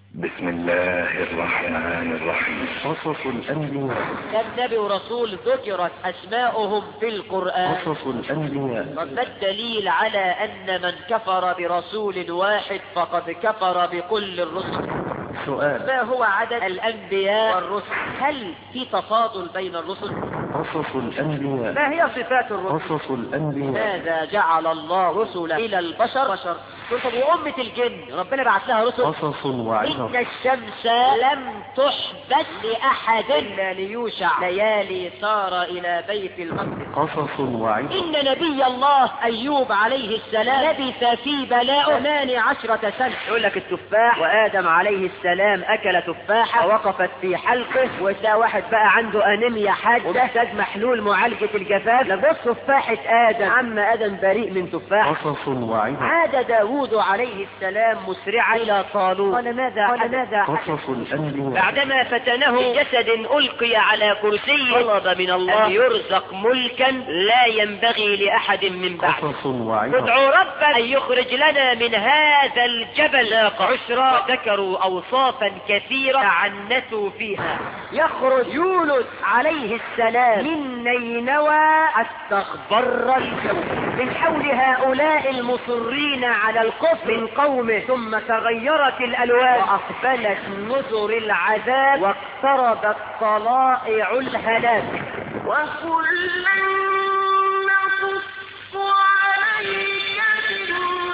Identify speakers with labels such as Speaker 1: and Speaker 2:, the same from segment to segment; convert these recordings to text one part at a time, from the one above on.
Speaker 1: بسم الله الرحمن الرحيم
Speaker 2: قصص الأنبياء
Speaker 3: كم نبي ورسول ذكرت أسماؤهم في القرآن
Speaker 2: قصص الأنبياء
Speaker 3: وما الدليل على أن من كفر برسول واحد فقد كفر بكل الرسل
Speaker 2: سؤال
Speaker 3: ما هو عدد الأنبياء والرسل هل في تفاضل بين الرسل
Speaker 2: قصص الأنبياء
Speaker 3: ما هي صفات الرسل
Speaker 2: قصص الأنبياء
Speaker 3: ماذا جعل الله رسلا إلى البشر بشر طب وأمة الجن ربنا بعث لها رسل
Speaker 2: قصص وعظة
Speaker 3: إن الشمس لم تحبس لأحد إلا ليوشع ليالي سار إلى بيت المقدس
Speaker 2: قصص وعظة
Speaker 3: إن نبي الله أيوب عليه السلام لبث في بلاء ثمان عشرة سنة يقول لك التفاح وآدم عليه السلام أكل تفاحة ووقفت في حلقه وده واحد بقى عنده أنيميا حاد ومحتاج محلول معالجة الجفاف لبص تفاحة آدم عم آدم بريء من تفاح
Speaker 2: قصص وعظة
Speaker 3: عاد داود عليه السلام مسرعا إلى طالوت قال ماذا قال ماذا
Speaker 2: قصص الأنبياء
Speaker 3: بعدما فتنه جسد ألقي على كرسي طلب من الله أن يرزق ملكا لا ينبغي لأحد من بعده
Speaker 2: قصص وعظة
Speaker 3: ادعوا ربا أن يخرج لنا من هذا الجبل ناقة عشرا وذكروا أوصافا كثيرة تعنتوا فيها يخرج يونس عليه السلام من نينوى استخبر الجو من حول هؤلاء المصرين على الكفر من قومه ثم تغيرت الألوان وأقبلت نذر العذاب واقتربت طلائع الهلاك
Speaker 4: وكلا نقص عليك من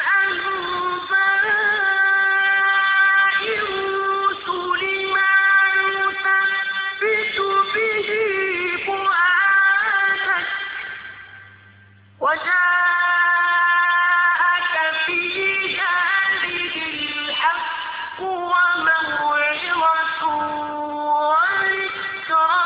Speaker 4: أنباء الرسل ما نثبت به فؤادك وجاءك في هذه الحق وموعظة وذكرى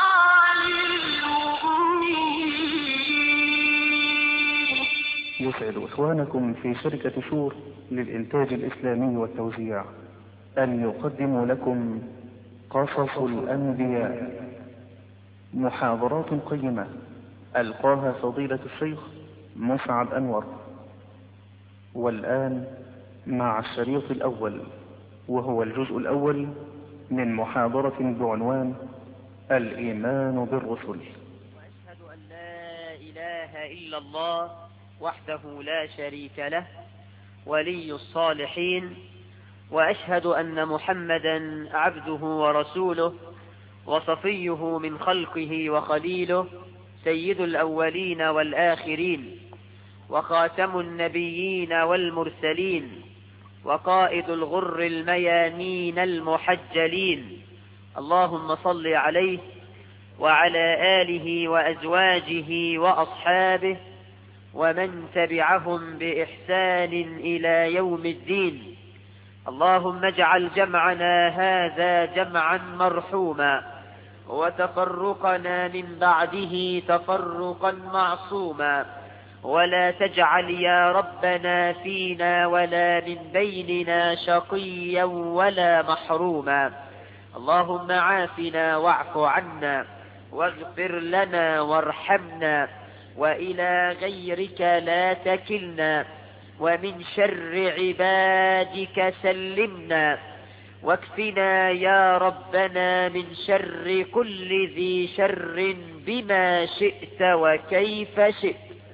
Speaker 4: للمؤمنين
Speaker 2: يسعد إخوانكم في شركة شور للإنتاج الإسلامي والتوزيع أن يقدموا لكم قصص الأنبياء محاضرات قيمة ألقاها فضيلة الشيخ مسعد أنور والآن مع الشريط الأول وهو الجزء الأول من محاضرة بعنوان الإيمان بالرسل
Speaker 3: وأشهد أن لا إله إلا الله وحده لا شريك له ولي الصالحين وأشهد أن محمدا عبده ورسوله وصفيه من خلقه وخليله سيد الأولين والآخرين وخاتم النبيين والمرسلين وقائد الغر الميامين المحجلين اللهم صل عليه وعلى آله وأزواجه وأصحابه ومن تبعهم بإحسان إلى يوم الدين اللهم اجعل جمعنا هذا جمعا مرحوما وتفرقنا من بعده تفرقا معصوما ولا تجعل يا ربنا فينا ولا من بيننا شقيا ولا محروما اللهم عافنا واعف عنا واغفر لنا وارحمنا وإلى غيرك لا تكلنا ومن شر عبادك سلمنا واكفنا يا ربنا من شر كل ذي شر بما شئت وكيف شئت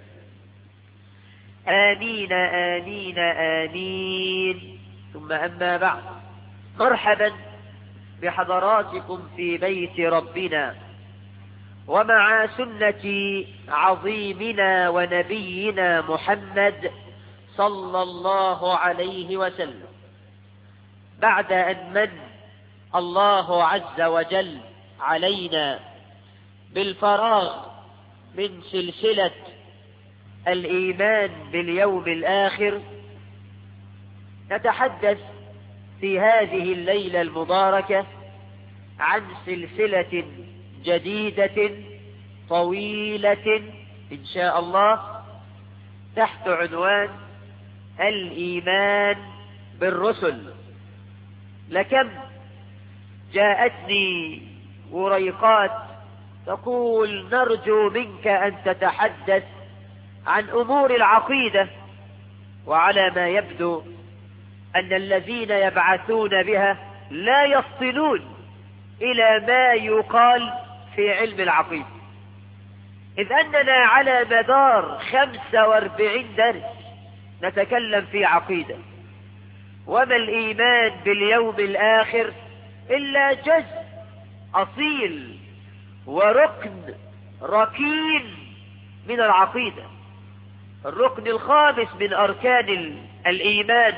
Speaker 3: آمين آمين آمين ثم أما بعد مرحبا بحضراتكم في بيت ربنا ومع سنة عظيمنا ونبينا محمد صلى الله عليه وسلم بعد أن من الله عز وجل علينا بالفراغ من سلسلة الإيمان باليوم الآخر نتحدث في هذه الليلة المباركة عن سلسلة جديدة طويلة إن شاء الله تحت عنوان الإيمان بالرسل لكم جاءتني وريقات تقول نرجو منك أن تتحدث عن أمور العقيدة وعلى ما يبدو أن الذين يبعثون بها لا يصلون إلى ما يقال في علم العقيدة إذ أننا على مدار خمسة واربعين درس نتكلم في عقيدة وما الإيمان باليوم الآخر إلا جزء أصيل وركن ركين من العقيدة الركن الخامس من أركان الإيمان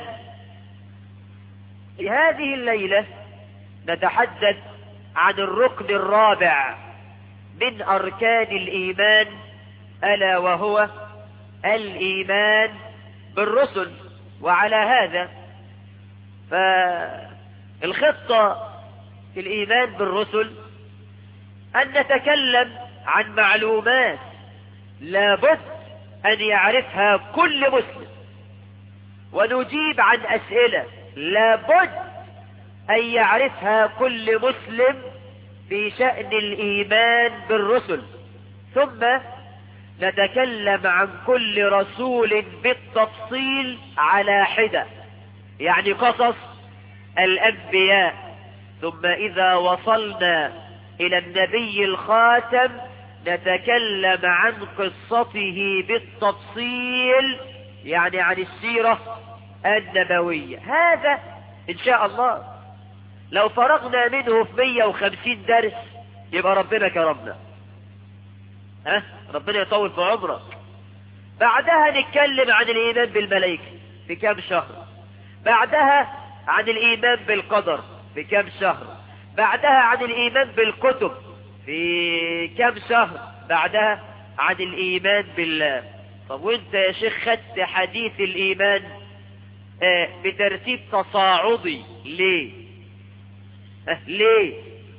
Speaker 3: في هذه الليلة نتحدث عن الركن الرابع من أركان الإيمان ألا وهو الإيمان بالرسل وعلى هذا فالخطة في الإيمان بالرسل أن نتكلم عن معلومات لابد أن يعرفها كل مسلم ونجيب عن أسئلة لابد أن يعرفها كل مسلم في شأن الإيمان بالرسل ثم نتكلم عن كل رسول بالتفصيل على حدة يعني قصص الأنبياء ثم إذا وصلنا إلى النبي الخاتم نتكلم عن قصته بالتفصيل يعني عن السيرة النبوية هذا إن شاء الله لو فرغنا منه في 150 درس يبقى ربنا كرمنا ها ربنا يطول في عمرك بعدها نتكلم عن الإيمان بالملائكة في كام شهر بعدها عن الإيمان بالقدر في كام شهر بعدها عن الإيمان بالكتب في كام شهر بعدها عن الإيمان بالله طب وانت يا شيخ خدت حديث الإيمان آه بترتيب تصاعدي ليه آه ليه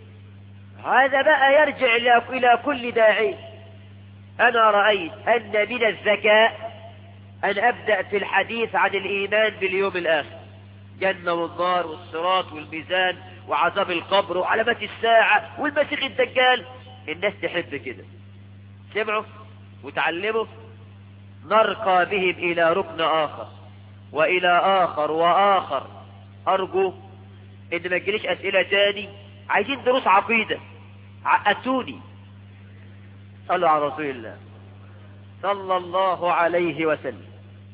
Speaker 3: هذا بقى يرجع إلى كل داعي أنا رأيت أن من الذكاء أن أبدأ في الحديث عن الإيمان باليوم الآخر جنة والنار والصراط والميزان وعذاب القبر وعلامات الساعة والمسيح الدجال الناس تحب كده سمعوا وتعلموا نرقى بهم إلى ركن آخر وإلى آخر وآخر أرجو إن ما تجيليش أسئلة تاني عايزين دروس عقيدة عقدتوني صلوا على رسول الله صلى الله عليه وسلم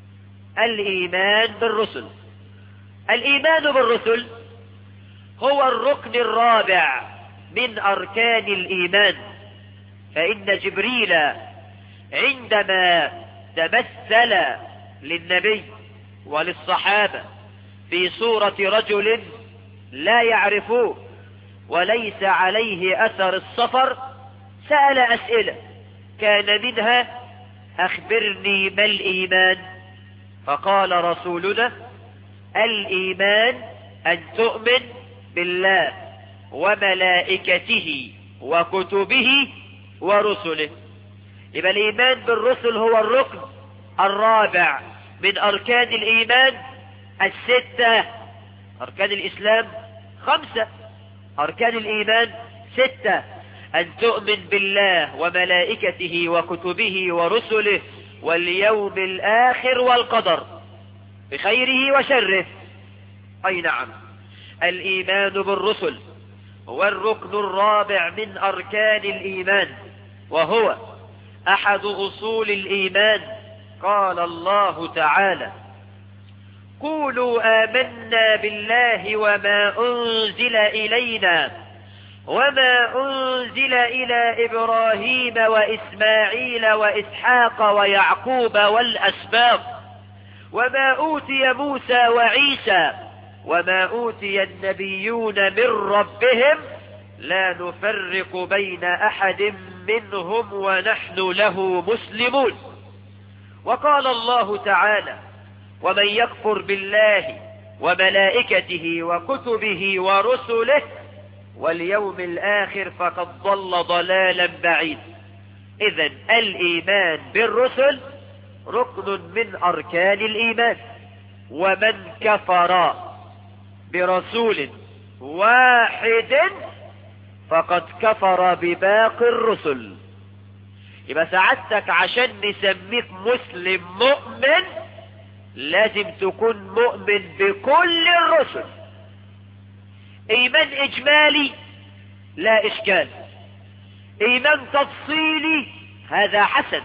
Speaker 3: الإيمان بالرسل الإيمان بالرسل هو الركن الرابع من أركان الإيمان فإن جبريل عندما تمثل للنبي وللصحابة في صورة رجل لا يعرفوه وليس عليه أثر السفر سأل أسئلة كان منها أخبرني ما الإيمان فقال رسولنا الإيمان أن تؤمن بالله وملائكته وكتبه ورسله يبقى الإيمان بالرسل هو الركن الرابع من أركان الإيمان الستة أركان الإسلام خمسة أركان الإيمان ستة أن تؤمن بالله وملائكته وكتبه ورسله واليوم الآخر والقدر بخيره وشره أي نعم الإيمان بالرسل هو الركن الرابع من أركان الإيمان وهو أحد أصول الإيمان قال الله تعالى قولوا آمنا بالله وما أنزل إلينا وما أنزل إلى إبراهيم وإسماعيل وإسحاق ويعقوب والأسباط وما أوتي موسى وعيسى وما أوتي النبيون من ربهم لا نفرق بين أحد منهم ونحن له مسلمون وقال الله تعالى ومن يكفر بالله وملائكته وكتبه ورسله واليوم الآخر فقد ضل ضلالا بعيدا إذا الإيمان بالرسل ركن من أركان الإيمان ومن كفر برسول واحد فقد كفر بباقي الرسل يبقى سعادتك عشان نسميك مسلم مؤمن لازم تكون مؤمن بكل الرسل ايمان اجمالي لا اشكال ايمان تفصيلي هذا حسن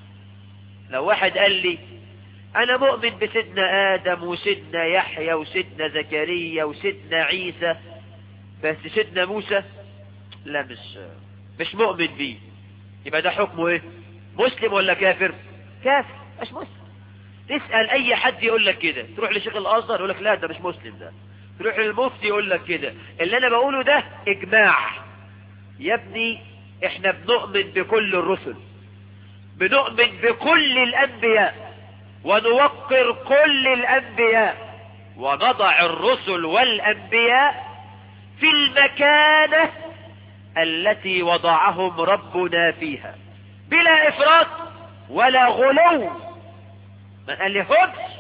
Speaker 3: لو واحد قال لي انا مؤمن بسيدنا ادم وسيدنا يحيى وسيدنا زكريا وسيدنا عيسى بس سيدنا موسى لا مش مش مؤمن بيه يبقى ده حكمه ايه مسلم ولا كافر كافر مش مسلم تسأل اي حد يقول لك كده تروح لشيخ الازهر يقول لك لا ده مش مسلم ده تروح للمفتي يقول لك كده اللي انا بقوله ده اجماع يا ابني احنا بنؤمن بكل الرسل بنؤمن بكل الانبياء ونوقر كل الانبياء ونضع الرسل والانبياء في المكانة التي وضعهم ربنا فيها بلا افراط ولا غلو ما قال لهمش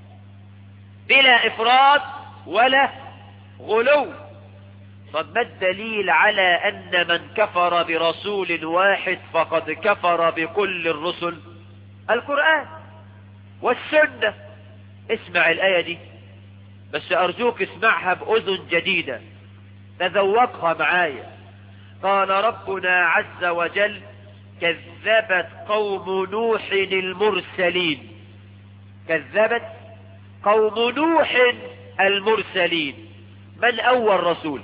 Speaker 3: بلا افراط ولا غلو طب ما الدليل على ان من كفر برسول واحد فقد كفر بكل الرسل القرآن والسنة اسمع الآية دي بس أرجوك اسمعها بأذن جديدة تذوقها معايا قال ربنا عز وجل كذبت قوم نوح المرسلين كذبت قوم نوح المرسلين من أول رسول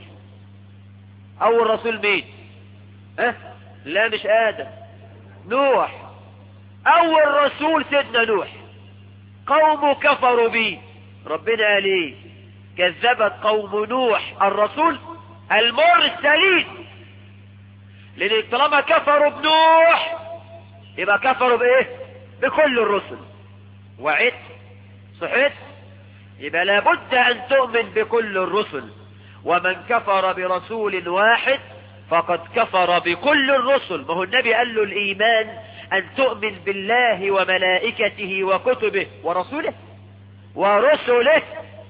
Speaker 3: أول رسول مين أه؟ لا مش آدم نوح أول رسول سيدنا نوح قوم كفروا به ربنا قال ايه كذبت قوم نوح الرسول المرسلين لان طالما كفروا بنوح يبقى كفروا بايه بكل الرسل وعدت صحيت يبقى لابد ان تؤمن بكل الرسل ومن كفر برسول واحد فقد كفر بكل الرسل ما هو النبي قال له الايمان ان تؤمن بالله وملائكته وكتبه ورسوله ورسله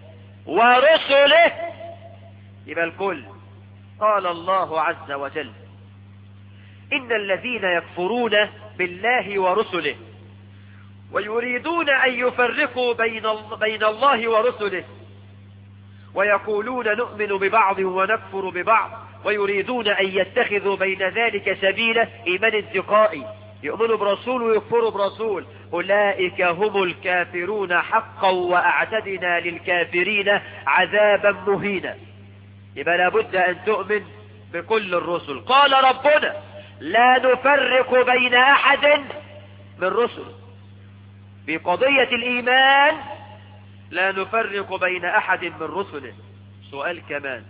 Speaker 3: ورسله يبقى الكل قال الله عز وجل إن الذين يكفرون بالله ورسله ويريدون أن يفرقوا بين, بين الله ورسله ويقولون نؤمن ببعض ونكفر ببعض ويريدون أن يتخذوا بين ذلك سبيلا إيمان انتقائي يؤمنوا برسول ويكفروا برسول أولئك هم الكافرون حقا وأعتدنا للكافرين عذابا مهينا يبقى لابد أن تؤمن بكل الرسل قال ربنا لا نفرق بين أحد من رسل في قضية الإيمان لا نفرق بين أحد من رسله سؤال كمان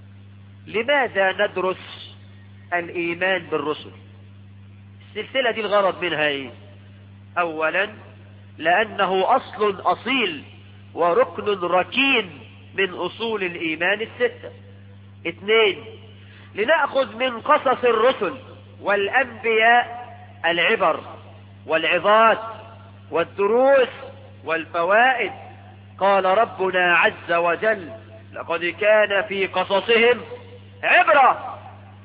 Speaker 3: لماذا ندرس الإيمان بالرسل السلسلة دي الغرض منها ايه اولا لانه اصل اصيل وركن ركين من اصول الايمان الستة اثنين لنأخذ من قصص الرسل والانبياء العبر والعظات والدروس والفوائد قال ربنا عز وجل لقد كان في قصصهم عبرة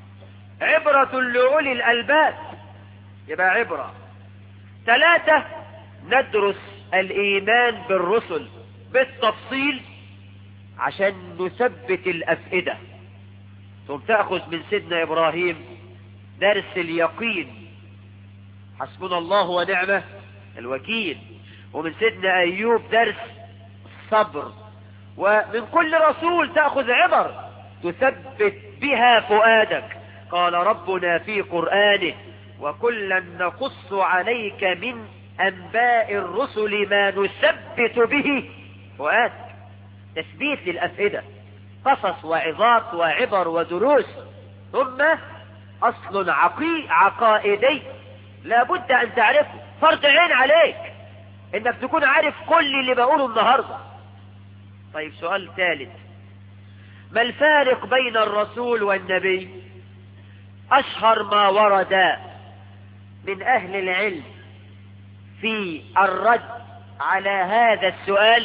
Speaker 3: عبرة لأولي الألباب يبقى عبرة ثلاثة ندرس الإيمان بالرسل بالتفصيل عشان نثبت الأفئدة ثم تأخذ من سيدنا إبراهيم درس اليقين حسبنا الله ونعمه الوكيل ومن سيدنا أيوب درس الصبر ومن كل رسول تأخذ عبر تثبت بها فؤادك قال ربنا في قرآنه وكلا نقص عليك من أنباء الرسل ما نثبت به فؤادك تثبيت للأفئدة قصص وعظات وعبر ودروس ثم أصل عقي عقائدي لابد أن تعرفه فرض عين عليك إنك تكون عارف كل اللي بقوله النهاردة طيب سؤال ثالث ما الفارق بين الرسول والنبي أشهر ما ورد من أهل العلم في الرد على هذا السؤال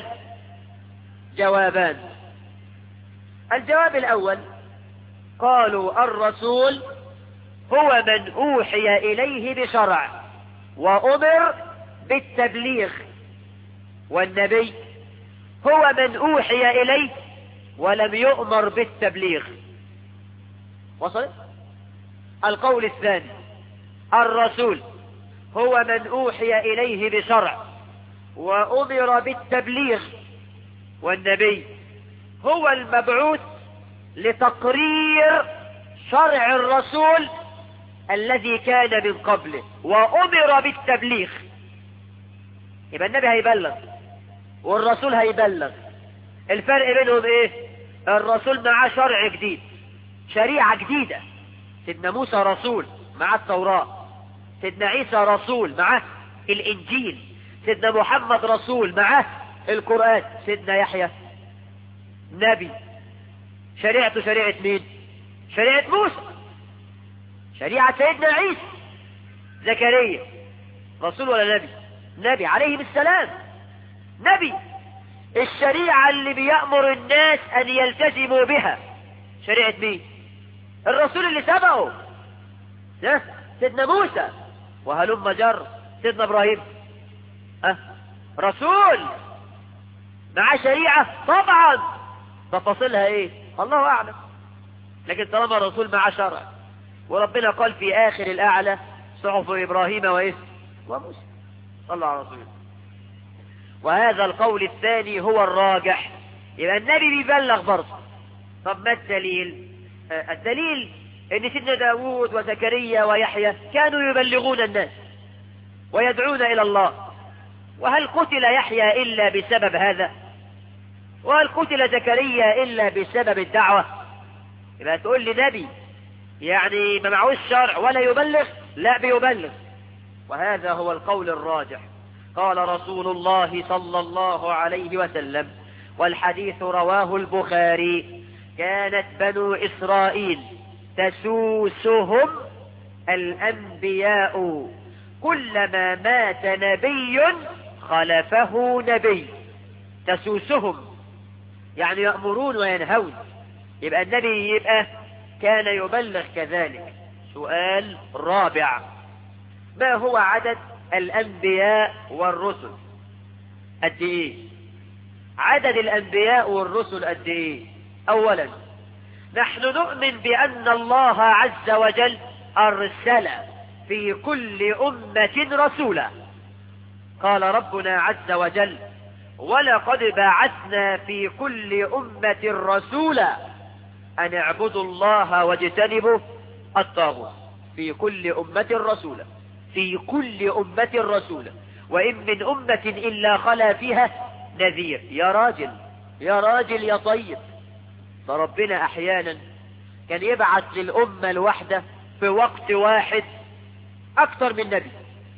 Speaker 3: جوابان الجواب الأول قالوا الرسول هو من أوحي إليه بشرع وأمر بالتبليغ والنبي هو من أوحي إليه ولم يؤمر بالتبليغ وصلت القول الثاني الرسول هو من أوحي إليه بشرع وأمر بالتبليغ والنبي هو المبعوث لتقرير شرع الرسول الذي كان من قبله وأمر بالتبليغ يبقى النبي هيبلغ والرسول هيبلغ الفرق بينهم ايه الرسول معاه شرع جديد شريعة جديدة سيدنا موسى رسول معاه التوراة سيدنا عيسى رسول معاه الانجيل سيدنا محمد رسول معاه القرآن سيدنا يحيى نبي شريعته شريعة مين شريعة موسى شريعة سيدنا عيسى زكريا رسول ولا نبي نبي عليه السلام نبي الشريعة اللي بيأمر الناس أن يلتزموا بها شريعة مين الرسول اللي سبقه ده سيدنا موسى وهلم جر سيدنا إبراهيم أه رسول مع شريعة طبعا تفاصيلها ايه الله أعلم لكن طالما الرسول مع شرع وربنا قال في آخر الأعلى صحف إبراهيم وإيه وموسى صلى على رسوله وهذا القول الثاني هو الراجح يبقى النبي بيبلغ برضه طب ما الدليل آه الدليل ان سيدنا داود وزكريا ويحيى كانوا يبلغون الناس ويدعون الى الله وهل قتل يحيى الا بسبب هذا وهل قتل زكريا الا بسبب الدعوة يبقى تقول لي نبي يعني ما معهوش شرع ولا يبلغ لا بيبلغ وهذا هو القول الراجح قال رسول الله صلى الله عليه وسلم والحديث رواه البخاري كانت بنو إسرائيل تسوسهم الأنبياء كلما مات نبي خلفه نبي تسوسهم يعني يأمرون وينهون يبقى النبي يبقى كان يبلغ كذلك سؤال رابع ما هو عدد الأنبياء والرسل قد إيه عدد الأنبياء والرسل قد إيه أولا نحن نؤمن بأن الله عز وجل أرسل في كل أمة رسولا قال ربنا عز وجل ولقد بعثنا في كل أمة رسولا أن اعبدوا الله واجتنبوا الطاغوت في كل أمة رسولا في كل أمة رسولا وإن من أمة إلا خلا فيها نذير يا راجل يا راجل يا طيب فربنا أحيانا كان يبعث للأمة الواحدة في وقت واحد أكثر من نبي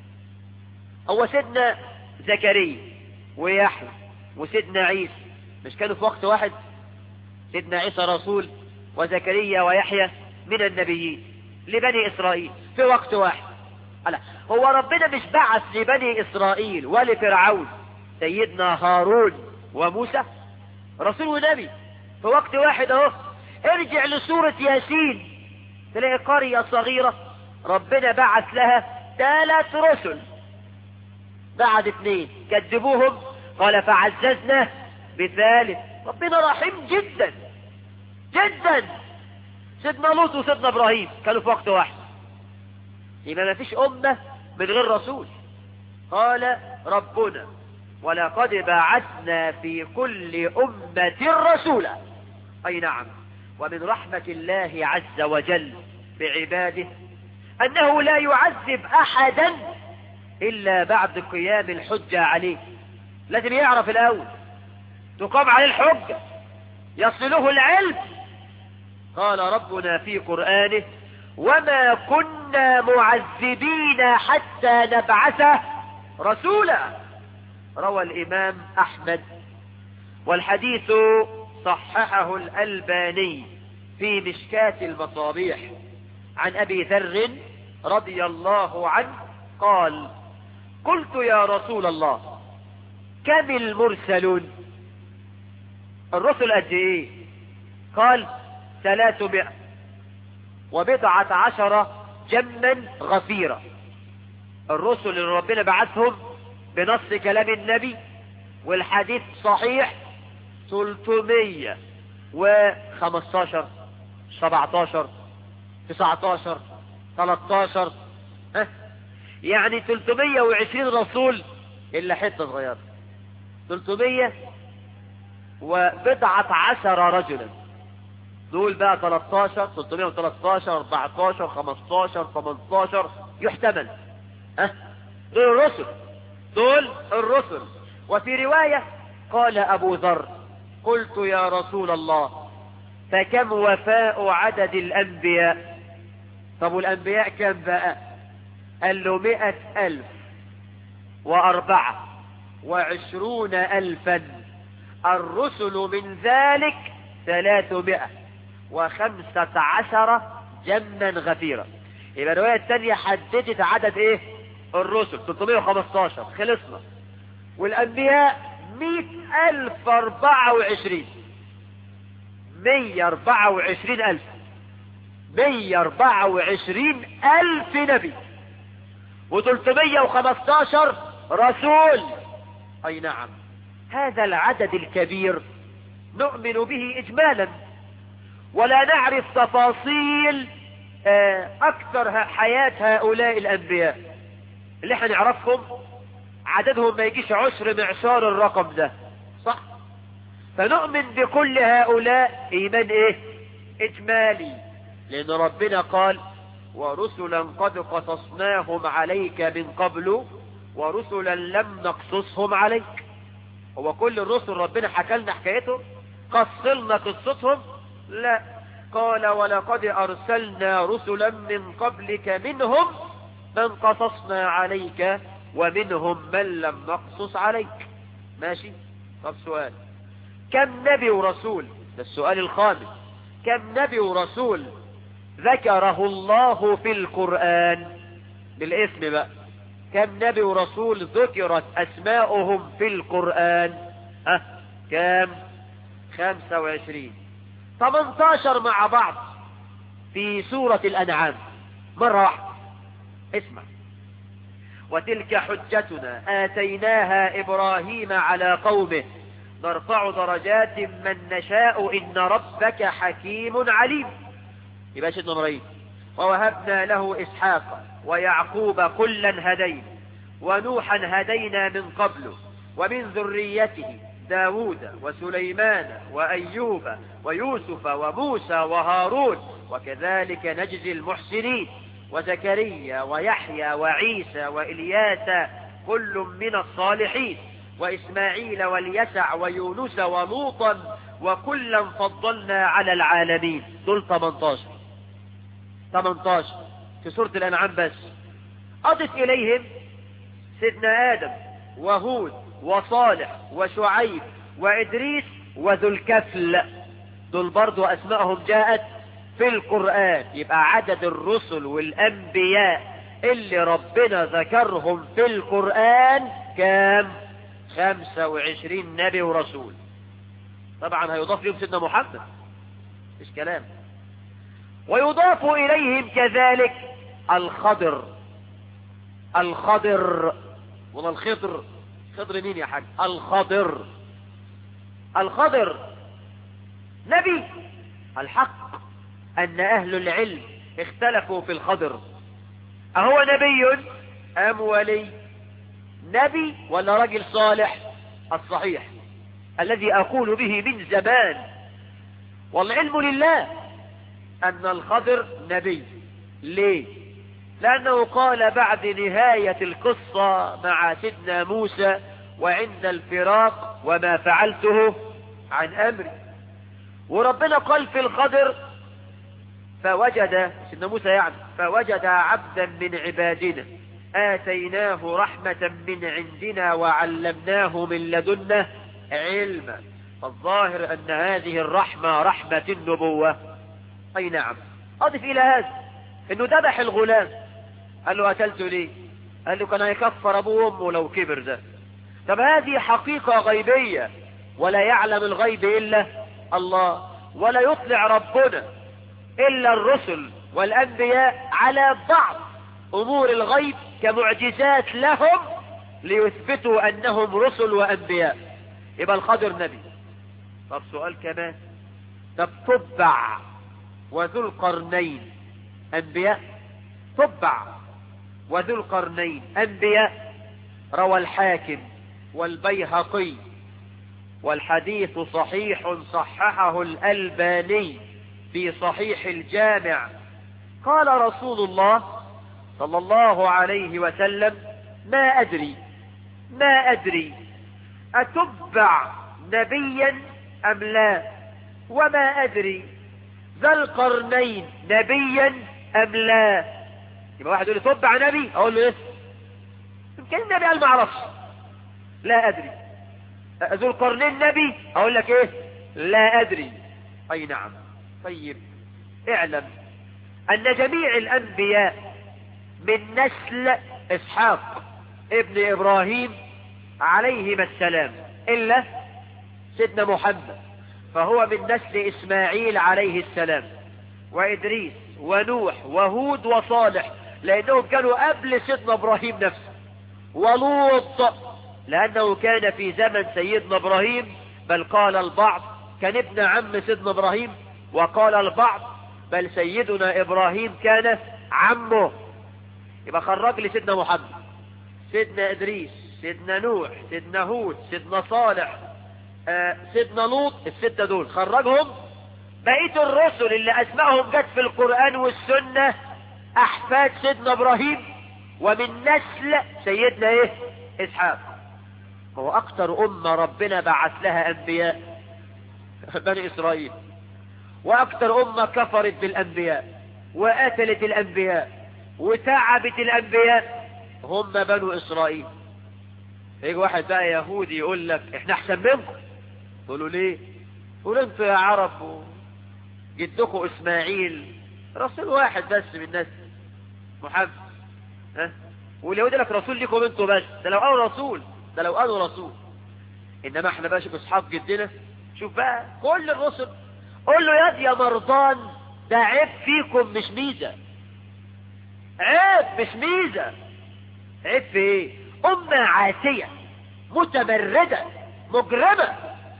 Speaker 3: هو سيدنا زكريا ويحيى وسيدنا عيسى مش كانوا في وقت واحد سيدنا عيسى رسول وزكريا ويحيى من النبيين لبني إسرائيل في وقت واحد لا هو ربنا مش بعث لبني إسرائيل ولفرعون سيدنا هارون وموسى رسول ونبي في وقت واحد اهو ارجع لسورة ياسين تلاقي قرية صغيرة ربنا بعث لها ثلاث رسل بعد اثنين كذبوهم قال فعززنا بثالث ربنا رحيم جدا جدا سيدنا لوط وسيدنا ابراهيم كانوا في وقت واحد يبقى ما فيش امة من غير رسول قال ربنا ولقد بعثنا في كل أمة رسولا أي نعم ومن رحمة الله عز وجل بعباده أنه لا يعذب أحدا إلا بعد قيام الحجة عليه لازم يعرف الأول تقام عليه الحجة يصله العلم قال ربنا في قرآنه وما كنا معذبين حتى نبعث رسولا روى الإمام أحمد والحديث صححه الألباني في مشكاة المصابيح عن أبي ذر رضي الله عنه قال قلت يا رسول الله كم المرسلون الرسل قد ايه قال ثلاثمائة وبضعة عشر جما غفيرة الرسل اللي ربنا بعثهم بنص كلام النبي والحديث صحيح 300 و15 17 19 13 ها يعني 320 رسول إلا حتة صغيرة 300 وبضعة عشر رجلا دول بقى 13 313 14 15 18 يحتمل ها دول الرسل دول الرسل وفي رواية قال أبو ذر قلت يا رسول الله فكم وفاء عدد الأنبياء طب والأنبياء كم بقى قال له مئة ألف وأربعة وعشرون ألفا الرسل من ذلك ثلاثمائة وخمسة عشر جما غفيرا يبقى الرواية الثانية حددت عدد ايه الرسل 315 خلصنا والأنبياء مئة ألف أربعة وعشرين مية أربعة وعشرين ألف مية أربعة وعشرين ألف نبي وتلتمية وخمستاشر رسول أي نعم هذا العدد الكبير نؤمن به إجمالا ولا نعرف تفاصيل أكثر حياة هؤلاء الأنبياء اللي احنا نعرفهم عددهم ما يجيش عشر معشار الرقم ده صح فنؤمن بكل هؤلاء إيمان إيه إجمالي لأن ربنا قال ورسلا قد قصصناهم عليك من قبل ورسلا لم نقصصهم عليك هو كل الرسل ربنا حكى لنا حكايته قصلنا قصتهم لا قال ولقد أرسلنا رسلا من قبلك منهم من قصصنا عليك ومنهم من لم نقصص عليك ماشي طب سؤال كم نبي ورسول ده السؤال الخامس كم نبي ورسول ذكره الله في القرآن بالاسم بقى كم نبي ورسول ذكرت أسماؤهم في القرآن ها كم خمسة وعشرين 18 مع بعض في سورة الأنعام مرة واحدة اسمع وتلك حجتنا آتيناها إبراهيم على قومه نرفع درجات من نشاء إن ربك حكيم عليم يبقى سيدنا إبراهيم ووهبنا له إسحاق ويعقوب كلا هدينا ونوحا هدينا من قبل ومن ذريته داود وسليمان وأيوب ويوسف وموسى وهارون وكذلك نجزي المحسنين وزكريا ويحيى وعيسى وإلياس كل من الصالحين وإسماعيل واليسع ويونس ولوطا وكلا فضلنا على العالمين دول 18 18 في سورة الأنعام بس أضف إليهم سيدنا آدم وهود وصالح وشعيب وإدريس وذو الكفل دول برضو أسمائهم جاءت في القرآن يبقى عدد الرسل والأنبياء اللي ربنا ذكرهم في القرآن كام خمسة وعشرين نبي ورسول طبعا هيضاف لهم سيدنا محمد مش كلام ويضاف إليهم كذلك الخضر الخضر ولا الخضر خضر مين يا حاج الخضر الخضر نبي الحق أن أهل العلم اختلفوا في الخضر أهو نبي أم ولي نبي ولا رجل صالح الصحيح الذي أقول به من زمان والعلم لله أن الخضر نبي ليه لأنه قال بعد نهاية القصة مع سيدنا موسى وعند الفراق وما فعلته عن أمري وربنا قال في الخضر فوجد سيدنا موسى يعني فوجد عبدا من عبادنا آتيناه رحمة من عندنا وعلمناه من لدنا علما فالظاهر أن هذه الرحمة رحمة النبوة أي نعم أضف إلى هذا أنه ذبح الغلام قال له أكلت ليه قال له كان هيكفر أبوه وأمه لو كبر ده طب هذه حقيقة غيبية ولا يعلم الغيب إلا الله ولا يطلع ربنا إلا الرسل والأنبياء على بعض أمور الغيب كمعجزات لهم ليثبتوا أنهم رسل وأنبياء يبقى الخضر نبي طب سؤال كمان
Speaker 5: طب تبع وذو القرنين أنبياء تبع وذو القرنين أنبياء روى الحاكم والبيهقي والحديث صحيح صححه الألباني في صحيح الجامع قال رسول الله صلى الله عليه وسلم ما أدري ما أدري أتبع نبيا أم لا وما أدري ذا القرنين نبيا أم لا يبقى واحد يقول لي تبع نبي أقول له إيه يمكن النبي قال ما أعرفش لا أدري ذو القرنين نبي أقول لك إيه لا أدري أي نعم طيب اعلم أن جميع الأنبياء من نسل إسحاق ابن إبراهيم عليهما السلام إلا سيدنا محمد فهو من نسل إسماعيل عليه السلام وإدريس ونوح وهود وصالح لأنهم كانوا قبل سيدنا إبراهيم نفسه ولوط لأنه كان في زمن سيدنا إبراهيم بل قال البعض كان ابن عم سيدنا إبراهيم وقال البعض بل سيدنا إبراهيم كان عمه يبقى خرج لي سيدنا محمد سيدنا إدريس سيدنا نوح سيدنا هود سيدنا صالح آه سيدنا لوط الستة دول خرجهم بقية الرسل اللي أسمائهم جت في القرآن والسنة أحفاد سيدنا إبراهيم ومن نسل سيدنا إيه إسحاق هو أكتر أمة ربنا بعث لها أنبياء بني إسرائيل وأكتر أمة كفرت بالأنبياء وقتلت الأنبياء وتعبت الأنبياء هم بنو إسرائيل يجي واحد بقى يهودي يقول لك احنا احسن منكم تقولوا ليه تقول انتوا يا عرب جدكم اسماعيل رسول واحد بس من الناس محمد ها واليهود لك رسول لكم انتوا بس ده لو قالوا رسول ده لو قالوا رسول انما احنا بقى شوف اصحاب جدنا شوف بقى كل الرسل قول له يا يا مرضان ده عيب فيكم مش ميزة عيب مش ميزة عيب في ايه امة عاسية متمردة مجرمة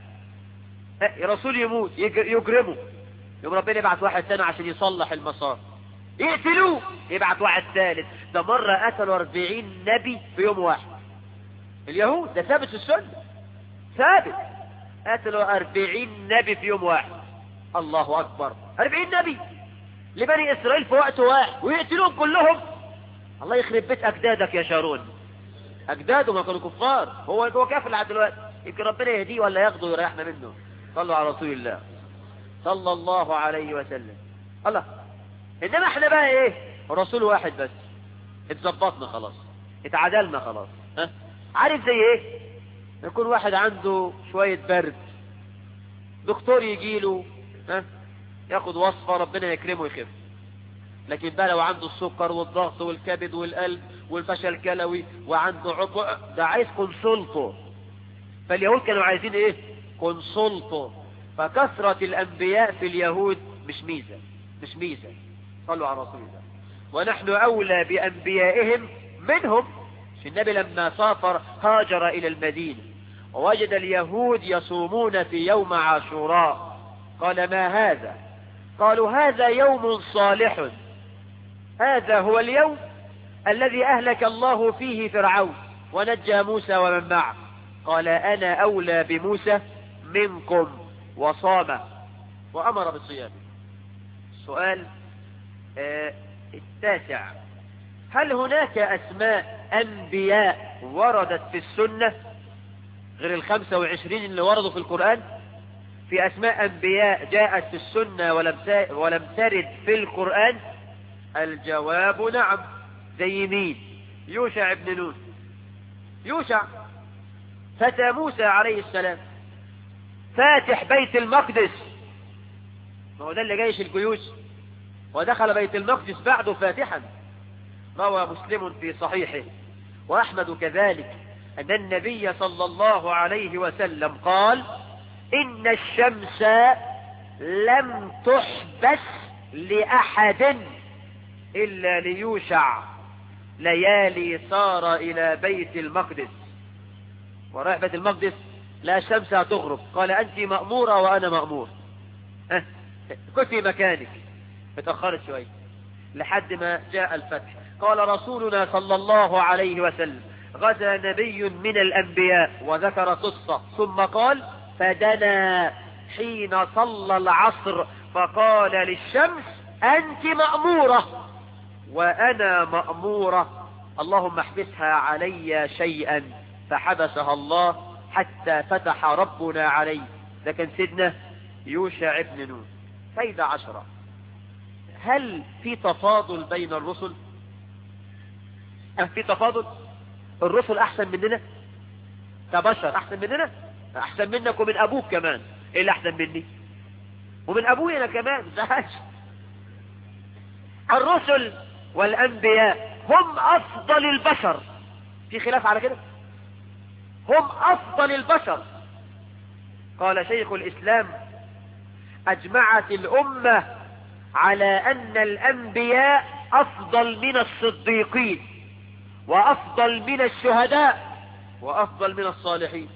Speaker 5: يا رسول يموت يجرمه يوم ربنا يبعت واحد تاني عشان يصلح المسار يقتلوه يبعت واحد ثالث ده مرة قتلوا 40 نبي في يوم واحد اليهود ده ثابت في السنة ثابت قتلوا 40 نبي في يوم واحد الله أكبر 40 نبي لبني إسرائيل في وقت واحد ويقتلوهم كلهم الله يخرب بيت أجدادك يا شارون أجداده ما كانوا كفار هو هو كافر لحد دلوقتي يمكن ربنا يهديه ولا ياخده ويريحنا منه صلوا على رسول الله صلى الله عليه وسلم الله إنما احنا بقى إيه رسول واحد بس اتظبطنا خلاص اتعدلنا خلاص ها عارف زي ايه يكون واحد عنده شوية برد دكتور يجيله ها ياخد وصفة ربنا يكرمه ويخف لكن بقى لو عنده السكر والضغط والكبد والقلب والفشل الكلوي وعنده عضو ده عايز كونسولتو فاليهود كانوا عايزين ايه كونسولتو فكثرة الانبياء في اليهود مش ميزة مش ميزة صلوا على رسول الله ونحن اولى بانبيائهم منهم النبي لما سافر هاجر الى المدينة ووجد اليهود يصومون في يوم عاشوراء قال ما هذا قالوا هذا يوم صالح هذا هو اليوم الذي أهلك الله فيه فرعون ونجى موسى ومن معه قال أنا أولى بموسى منكم وصام وأمر بالصيام السؤال آه التاسع هل هناك أسماء أنبياء وردت في السنة غير الخمسة وعشرين اللي وردوا في القرآن في أسماء أنبياء جاءت في السنة ولم ولم ترد في القرآن الجواب نعم زي مين يوشع بن نون يوشع فتى موسى عليه السلام فاتح بيت المقدس ما هو ده اللي جيش الجيوش ودخل بيت المقدس بعده فاتحا روى مسلم في صحيحه وأحمد كذلك أن النبي صلى الله عليه وسلم قال إن الشمس لم تحبس لأحد إلا ليوشع ليالي صار إلى بيت المقدس ورايح بيت المقدس لا شمس هتغرب قال أنت مأمورة وأنا مأمور أه كنت في مكانك اتأخرت شوية لحد ما جاء الفتح قال رسولنا صلى الله عليه وسلم غدا نبي من الأنبياء وذكر قصة ثم قال فدنا حين صلى العصر فقال للشمس أنت مأمورة وأنا مأمورة اللهم احبسها علي شيئا فحبسها الله حتى فتح ربنا عليه ده كان سيدنا يوشع ابن نون فايدة عشرة هل في تفاضل بين الرسل هل في تفاضل الرسل احسن مننا كبشر احسن مننا احسن منك ومن ابوك كمان ايه اللي احسن مني ومن ابوي انا كمان زهاش الرسل والانبياء هم افضل البشر في خلاف على كده هم افضل البشر قال شيخ الاسلام اجمعت الامة على ان الانبياء افضل من الصديقين وافضل من الشهداء وافضل من الصالحين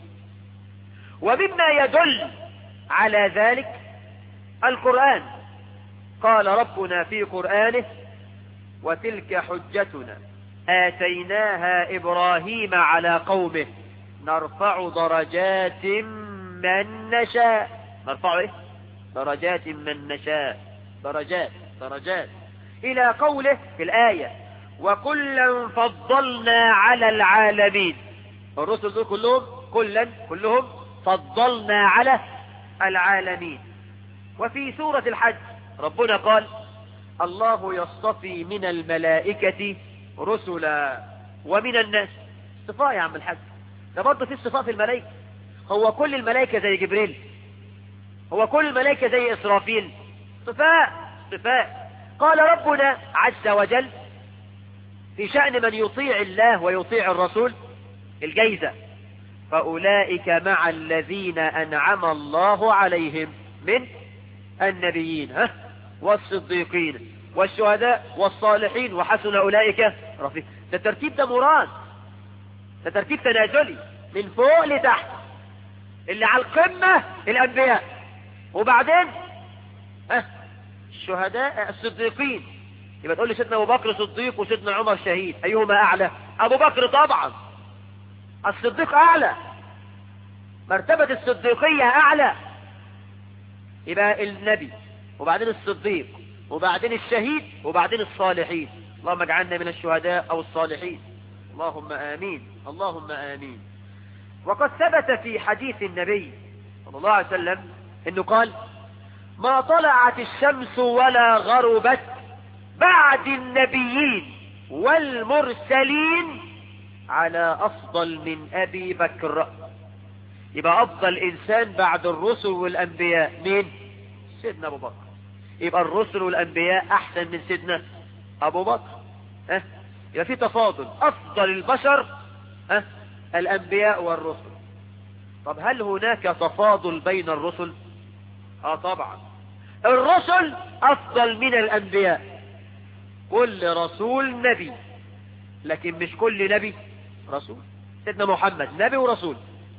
Speaker 5: ومما يدل على ذلك القرآن قال ربنا في قرآنه وتلك حجتنا آتيناها إبراهيم على قومه نرفع درجات من نشاء نرفع إيه؟ درجات من نشاء درجات درجات إلى قوله في الآية وكلا فضلنا على العالمين الرسل دول كلهم كلا كلهم فضلنا على العالمين وفي سورة الحج ربنا قال الله يصطفي من الملائكة رسلا ومن الناس صفاء يا عم الحج ده برضه في صفاء في الملائكة هو كل الملائكة زي جبريل هو كل الملائكة زي إسرافيل صفاء صفاء قال ربنا عز وجل في شأن من يطيع الله ويطيع الرسول الجيزة فأولئك مع الذين أنعم الله عليهم من النبيين ها والصديقين والشهداء والصالحين وحسن أولئك رفيق ده الترتيب ده مراد ده ترتيب تنازلي من فوق لتحت اللي على القمة الأنبياء وبعدين ها الشهداء الصديقين يبقى تقول لي سيدنا أبو بكر صديق وسيدنا عمر شهيد أيهما أعلى أبو بكر طبعا الصديق أعلى مرتبة الصديقية أعلى يبقى النبي وبعدين الصديق وبعدين الشهيد وبعدين الصالحين اللهم اجعلنا من الشهداء أو الصالحين اللهم آمين اللهم آمين وقد ثبت في حديث النبي صلى الله عليه وسلم انه قال ما طلعت الشمس ولا غربت بعد النبيين والمرسلين على أفضل من أبي بكر يبقى أفضل إنسان بعد الرسل والأنبياء مين؟ سيدنا أبو بكر يبقى الرسل والأنبياء أحسن من سيدنا أبو بكر أه؟ يبقى في تفاضل أفضل البشر أه؟ الأنبياء والرسل طب هل هناك تفاضل بين الرسل؟ آه طبعا الرسل أفضل من الأنبياء كل رسول نبي لكن مش كل نبي رسول سيدنا محمد نبي ورسول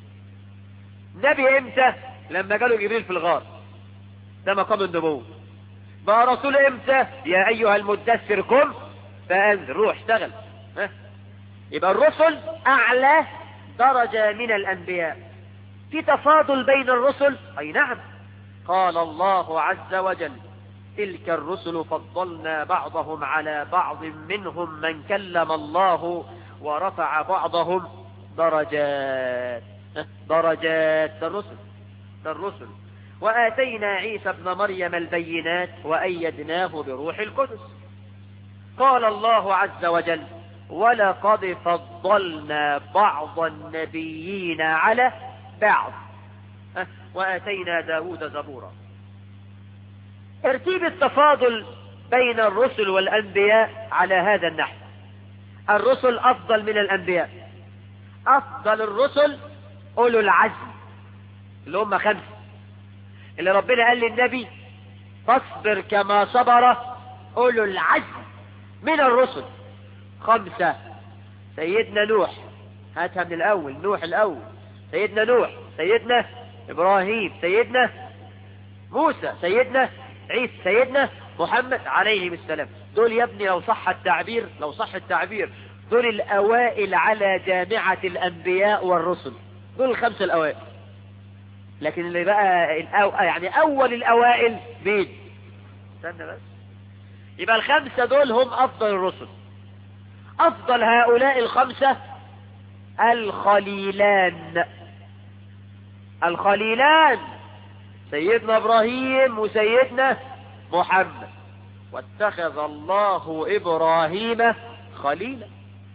Speaker 5: نبي امتى لما جاله جبريل في الغار ده مقام النبوة بقى رسول امتى يا ايها المدثر قم فانذر روح اشتغل ها يبقى الرسل اعلى درجة من الانبياء في تفاضل بين الرسل اي نعم قال الله عز وجل تلك الرسل فضلنا بعضهم على بعض منهم من كلم الله ورفع بعضهم درجات درجات ده الرسل ده الرسل وآتينا عيسى ابن مريم البينات وأيدناه بروح القدس قال الله عز وجل ولقد فضلنا بعض النبيين على بعض وآتينا داود زبورا ترتيب التفاضل بين الرسل والأنبياء على هذا النحو الرسل أفضل من الأنبياء أفضل الرسل أولو العزم اللي هم خمسة اللي ربنا قال للنبي فاصبر كما صبر أولو العزم من الرسل خمسة سيدنا نوح هاتها من الأول نوح الأول سيدنا نوح سيدنا إبراهيم سيدنا موسى سيدنا عيسى سيدنا محمد عليه السلام دول يا ابني لو صح التعبير لو صح التعبير دول الأوائل على جامعة الأنبياء والرسل دول الخمسة الأوائل لكن اللي بقى الأو... يعني أول الأوائل مين استنى بس يبقى الخمسة دول هم أفضل الرسل أفضل هؤلاء الخمسة الخليلان الخليلان سيدنا إبراهيم وسيدنا محمد واتخذ الله إبراهيم خليلا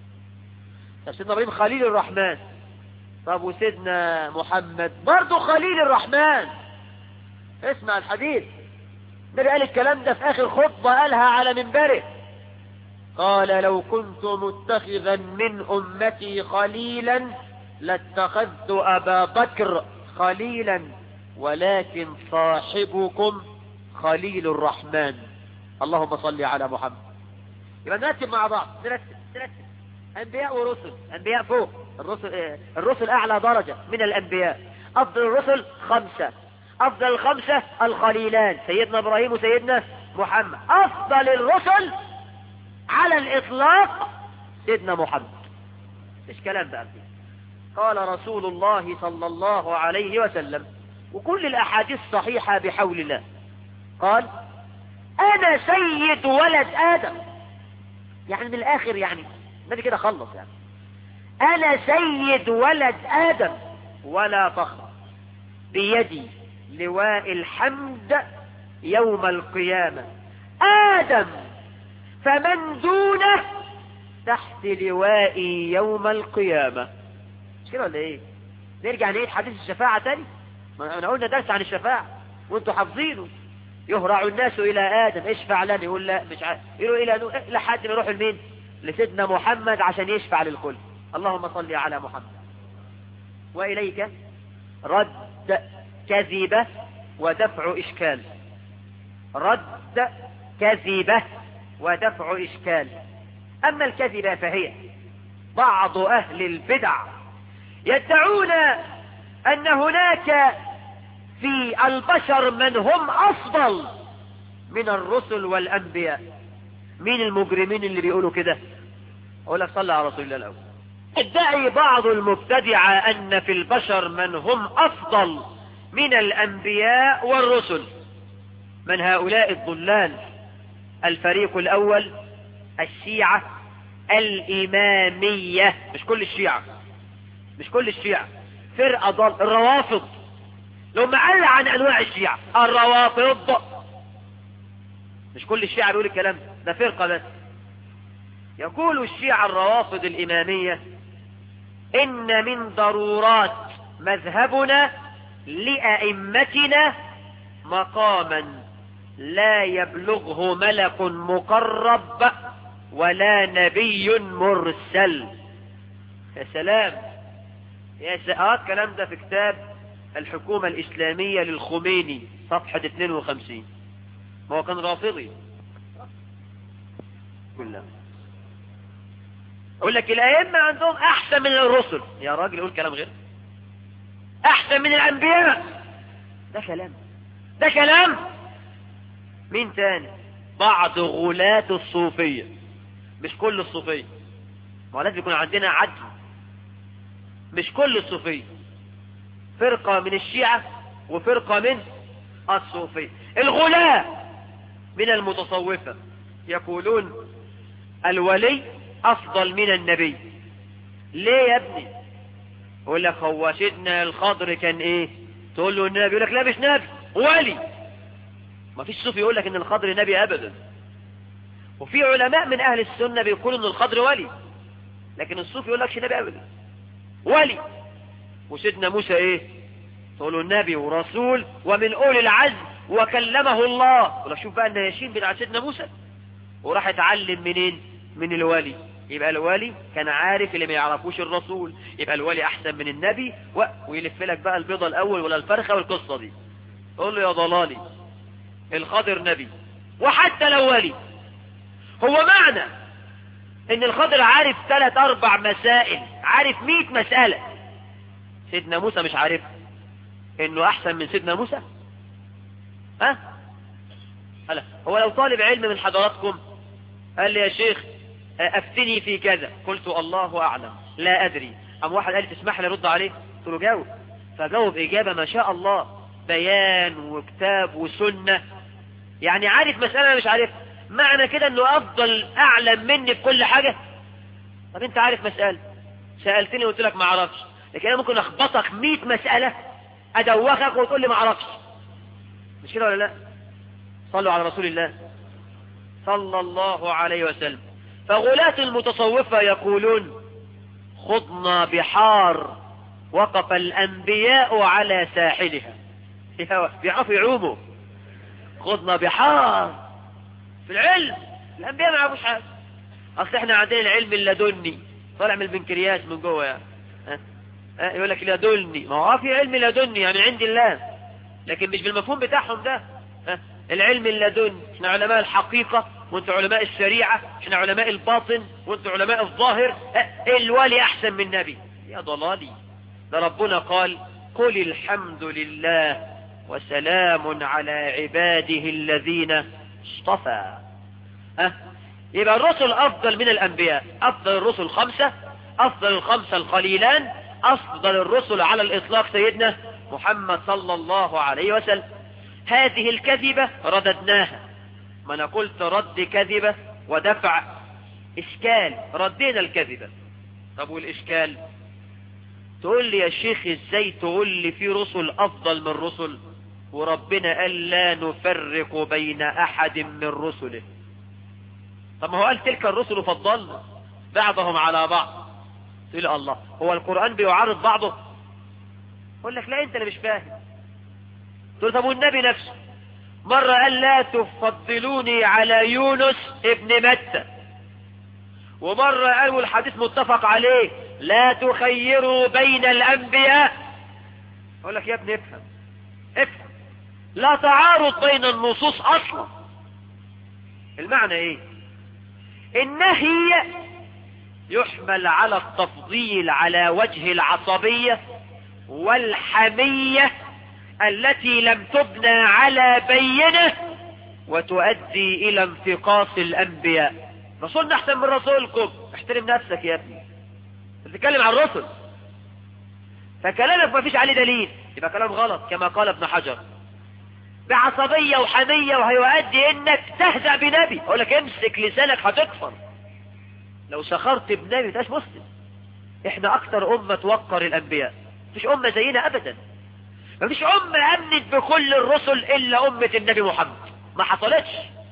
Speaker 5: طب سيدنا إبراهيم خليل الرحمن طب وسيدنا محمد برضه خليل الرحمن اسمع الحديث النبي قال الكلام ده في آخر خطبة قالها على منبره قال لو كنت متخذا من أمتي خليلا لاتخذت أبا بكر خليلا ولكن صاحبكم خليل الرحمن اللهم صل على محمد يبقى نرتب مع بعض نرتب نرتب أنبياء ورسل أنبياء فوق الرسل آه، الرسل أعلى درجة من الأنبياء أفضل الرسل خمسة أفضل الخمسة الخليلان سيدنا إبراهيم وسيدنا محمد أفضل الرسل على الإطلاق سيدنا محمد مش كلام بقى فيه. قال رسول الله صلى الله عليه وسلم وكل الأحاديث صحيحة بحول الله قال أنا سيد ولد آدم يعني من الآخر يعني النبي كده خلص يعني أنا سيد ولد آدم ولا فخر بيدي لواء الحمد يوم القيامة آدم فمن دونه تحت لوائي يوم القيامة مش كده ولا ايه نرجع نعيد حديث الشفاعة تاني ما انا قلنا درس عن الشفاعة وانتوا حافظينه يهرع الناس الى ادم اشفع لنا يقول لا مش عارف يقولوا الى نوح لحد ما يروحوا لمين لسيدنا محمد عشان يشفع للكل اللهم صل على محمد واليك رد كذبة ودفع اشكال رد كذبة ودفع اشكال اما الكذبة فهي بعض اهل البدع يدعون ان هناك في البشر من هم افضل من الرسل والانبياء مين المجرمين اللي بيقولوا كده اقول لك صلى على رسول الله الاول ادعي بعض المبتدعة ان في البشر من هم افضل من الانبياء والرسل من هؤلاء الضلال الفريق الاول الشيعة الامامية مش كل الشيعة مش كل الشيعة فرقة ضل الروافض لو ما قال عن انواع الشيعة الروافض مش كل الشيعة بيقول الكلام ده ده فرقة بس يقول الشيعة الروافض الإمامية إن من ضرورات مذهبنا لأئمتنا مقاما لا يبلغه ملك مقرب ولا نبي مرسل يا سلام يا سآت كلام ده في كتاب الحكومة الإسلامية للخميني صفحة 52 ما هو كان رافضي كلها اقول لك الائمه عندهم احسن من الرسل يا راجل قول كلام غير احسن من الانبياء ده كلام ده كلام مين تاني بعض غلاة الصوفية مش كل الصوفية ما هو لازم يكون عندنا عدل مش كل الصوفية فرقة من الشيعة وفرقة من الصوفية الغلاة من المتصوفة يقولون الولي افضل من النبي ليه يا ابني يقول لك هو سيدنا الخضر كان ايه تقول له النبي يقول لك لا مش نبي ولي ما فيش صوفي يقول لك ان الخضر نبي ابدا وفي علماء من اهل السنة بيقولوا ان الخضر ولي لكن الصوفي يقول لكش نبي ابدا ولي وسيدنا موسى ايه تقول له النبي ورسول ومن اولي العزم وكلمه الله ولا شوف بقى النياشين بتاع سيدنا موسى وراح اتعلم منين من الولي يبقى الولي كان عارف اللي ما يعرفوش الرسول يبقى الولي احسن من النبي و... ويلف لك بقى البيضة الاول ولا الفرخة والقصة دي قول له يا ضلالي الخضر نبي وحتى لو ولي هو معنى ان الخضر عارف ثلاث اربع مسائل عارف مئة مسألة سيدنا موسى مش عارف انه احسن من سيدنا موسى ها
Speaker 3: قال هو لو طالب علم من حضراتكم قال لي يا شيخ افتني في كذا قلت الله اعلم لا ادري ام واحد قال لي تسمح لي ارد عليه قلت له جاوب فجاوب اجابه ما شاء الله بيان وكتاب وسنه يعني عارف مساله انا مش عارفها معنى كده انه افضل اعلم مني في كل حاجه طب انت عارف مساله سالتني وقلت لك ما اعرفش لكن انا ممكن اخبطك 100 مساله ادوخك وتقول لي ما اعرفش مش كده ولا لا صلوا على رسول الله صلى الله عليه وسلم فغلاة المتصوفة يقولون خضنا بحار وقف الأنبياء على ساحلها بيعرفوا يعوموا خضنا بحار في العلم الأنبياء ما يعرفوش حاجة أصل احنا عندنا العلم اللدني طالع من البنكرياس من جوه يعني ها؟ ها؟ يقول لك لدني ما هو في علم لدني يعني عند الله لكن مش بالمفهوم بتاعهم ده ها؟ العلم اللدني احنا علماء الحقيقة وانتوا علماء الشريعة احنا علماء الباطن وانتوا علماء الظاهر اه الولي احسن من نبي يا ضلالي ده ربنا قال قل الحمد لله وسلام على عباده الذين اصطفى ها يبقى الرسل افضل من الانبياء افضل الرسل خمسة افضل الخمسة القليلان افضل الرسل على الاطلاق سيدنا محمد صلى الله عليه وسلم هذه الكذبة رددناها ما انا قلت رد كذبة ودفع اشكال ردينا الكذبة طب والاشكال تقول لي يا شيخ ازاي تقول لي في رسل افضل من رسل وربنا قال لا نفرق بين احد من رسله طب ما هو قال تلك الرسل فضلنا بعضهم على بعض تقول لي الله هو القرآن بيعارض بعضه اقول لك لا انت اللي مش فاهم تقول طب والنبي نفسه مرة قال لا تفضلوني على يونس ابن متى ومرة قال والحديث متفق عليه لا تخيروا بين الأنبياء أقول لك يا ابني افهم افهم لا تعارض بين النصوص أصلا المعنى ايه النهي يحمل على التفضيل على وجه العصبية والحمية التي لم تبنى على بينه وتؤدي الى انتقاص الانبياء رسولنا احسن من رسولكم احترم نفسك يا ابني بتتكلم عن الرسل فكلامك ما فيش عليه دليل يبقى كلام غلط كما قال ابن حجر بعصبية وحمية وهيؤدي انك تهزأ بنبي اقول لك امسك لسانك هتكفر لو سخرت بنبي تاش مسلم احنا اكتر امة توقر الانبياء مفيش امة زينا ابدا مفيش أمة أمنت بكل الرسل إلا أمة النبي محمد ما حصلتش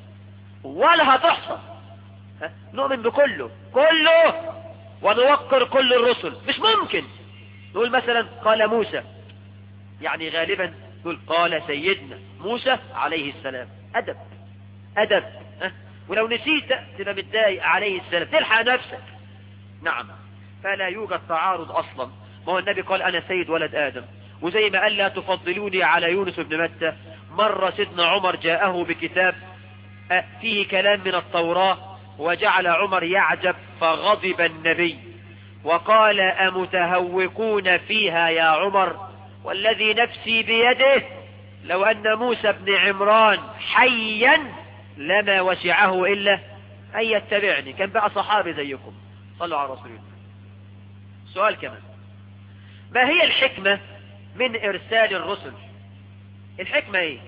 Speaker 3: ولا هتحصل ها؟ نؤمن بكله كله ونوقر كل الرسل مش ممكن نقول مثلا قال موسى يعني غالبا نقول قال سيدنا موسى عليه السلام أدب أدب ها؟ ولو نسيت تبقى متضايق عليه السلام تلحق نفسك نعم فلا يوجد تعارض أصلا ما هو النبي قال أنا سيد ولد آدم وزي ما قال لا تفضلوني على يونس بن متى مرة سيدنا عمر جاءه بكتاب فيه كلام من التوراة وجعل عمر يعجب فغضب النبي وقال أمتهوكون فيها يا عمر والذي نفسي بيده لو أن موسى بن عمران حيا لما وسعه إلا أن يتبعني كان بقى صحابي زيكم صلوا على رسول الله سؤال كمان ما هي الحكمة من ارسال الرسل الحكمة ايه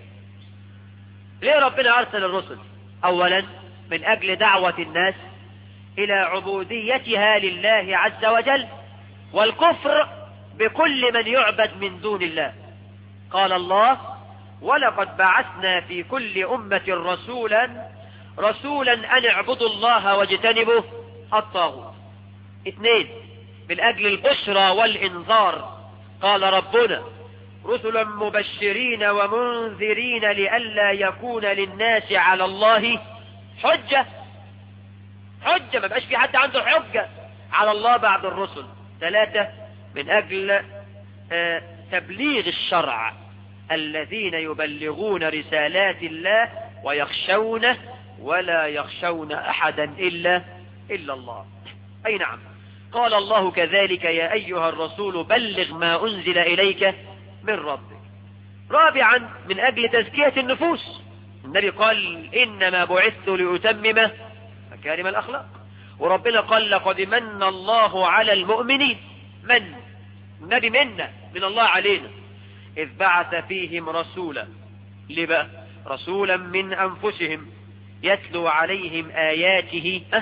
Speaker 3: ليه ربنا ارسل الرسل اولا من اجل دعوة الناس الى عبوديتها لله عز وجل والكفر بكل من يعبد من دون الله قال الله ولقد بعثنا في كل امة رسولا رسولا ان اعبدوا الله واجتنبوا الطاغوت اثنين من اجل البشرى والانذار قال ربنا رسلا مبشرين ومنذرين لئلا يكون للناس على الله حجة حجة ما بقاش في حد عنده حجة على الله بعد الرسل ثلاثة من أجل آه تبليغ الشرع الذين يبلغون رسالات الله ويخشونه ولا يخشون أحدا إلا إلا الله أي نعم قال الله كذلك يا أيها الرسول بلغ ما أنزل إليك من ربك رابعا من أجل تزكية النفوس النبي قال إنما بعثت لأتمم مكارم الأخلاق وربنا قال لقد من الله على المؤمنين من النبي منا من الله علينا إذ بعث فيهم رسولا لبا رسولا من أنفسهم يتلو عليهم آياته أه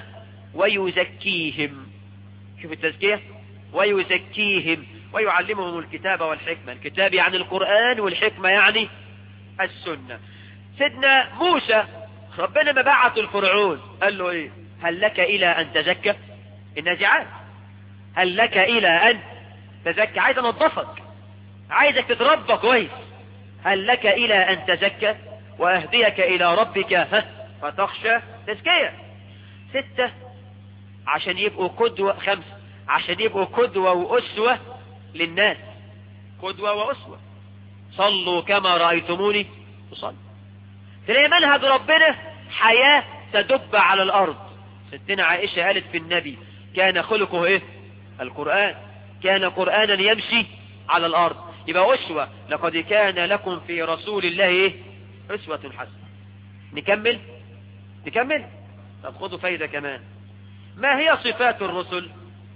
Speaker 3: ويزكيهم شوف التزكية ويزكيهم ويعلمهم الكتاب والحكمة الكتاب يعني القرآن والحكمة يعني السنة سيدنا موسى ربنا ما بعث الفرعون قال له ايه هل لك الى ان تزكى النازعات هل لك الى ان تزكى عايز انظفك عايزك تتربى كويس هل لك الى ان تزكى واهديك الى ربك ها فتخشى تزكية ستة عشان يبقوا قدوة خمسة عشان يبقوا قدوة وأسوة للناس قدوة وأسوة صلوا كما رأيتموني تصلي تلاقي منهج ربنا حياة تدب على الأرض ستنا عائشة قالت في النبي كان خلقه إيه القرآن كان قرآنا يمشي على الأرض يبقى أسوة لقد كان لكم في رسول الله إيه أسوة حسنة نكمل نكمل طب خذوا فايدة كمان ما هي صفات الرسل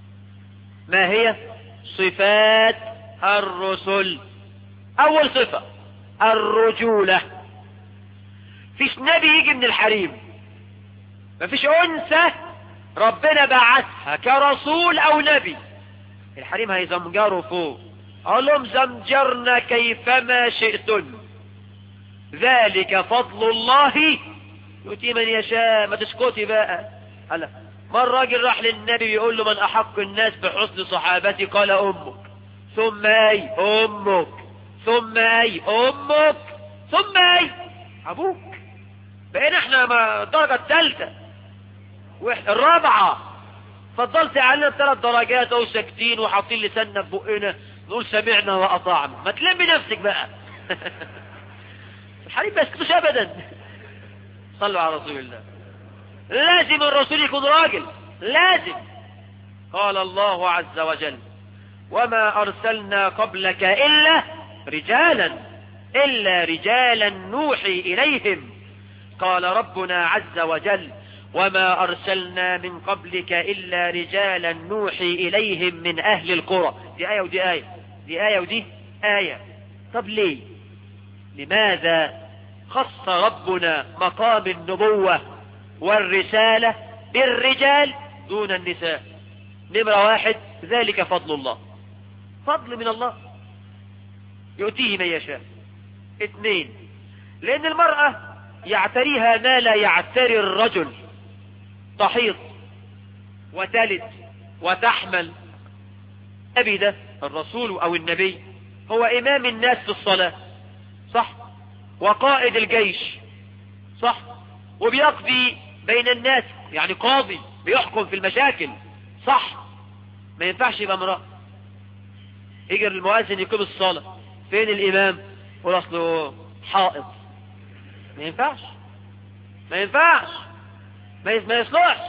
Speaker 3: ما هي صفات الرسل أول صفة الرجولة فيش نبي يجي من الحريم مفيش أنثى ربنا بعثها كرسول أو نبي الحريم هيزمجروا فوق قال لهم زمجرنا كيفما شئتن ذلك فضل الله يؤتي من يشاء ما تسكتي بقى هلا ما الراجل راح للنبي يقول له من أحق الناس بحسن صحابتي قال أمك ثم أي أمك ثم أي أمك ثم أي أبوك بقينا احنا ما الدرجة الثالثة الرابعة فضلت علينا بثلاث درجات او ساكتين وحاطين لساننا في بقنا نقول سمعنا واطعنا ما تلمي نفسك بقى الحريم ما يسكتوش ابدا صلوا على رسول الله لازم الرسول يكون راجل لازم قال الله عز وجل وما ارسلنا قبلك الا رجالا الا رجالا نوحي اليهم قال ربنا عز وجل وما أرسلنا من قبلك إلا رجالا نوحي إليهم من أهل القرى دي آية ودي آية دي آية ودي آية طب ليه لماذا خص ربنا مقام النبوة والرسالة بالرجال دون النساء نمرة واحد ذلك فضل الله فضل من الله يؤتيه من يشاء اثنين لأن المرأة يعتريها ما لا يعتري الرجل تحيض وتلد وتحمل النبي ده الرسول او النبي هو امام الناس في الصلاة صح وقائد الجيش صح وبيقضي بين الناس يعني قاضي بيحكم في المشاكل صح ما ينفعش يبقى امرأة يجي المؤذن يقيم الصلاة فين الامام يقول اصله حائض ما ينفعش ما ينفعش ما ما يصلحش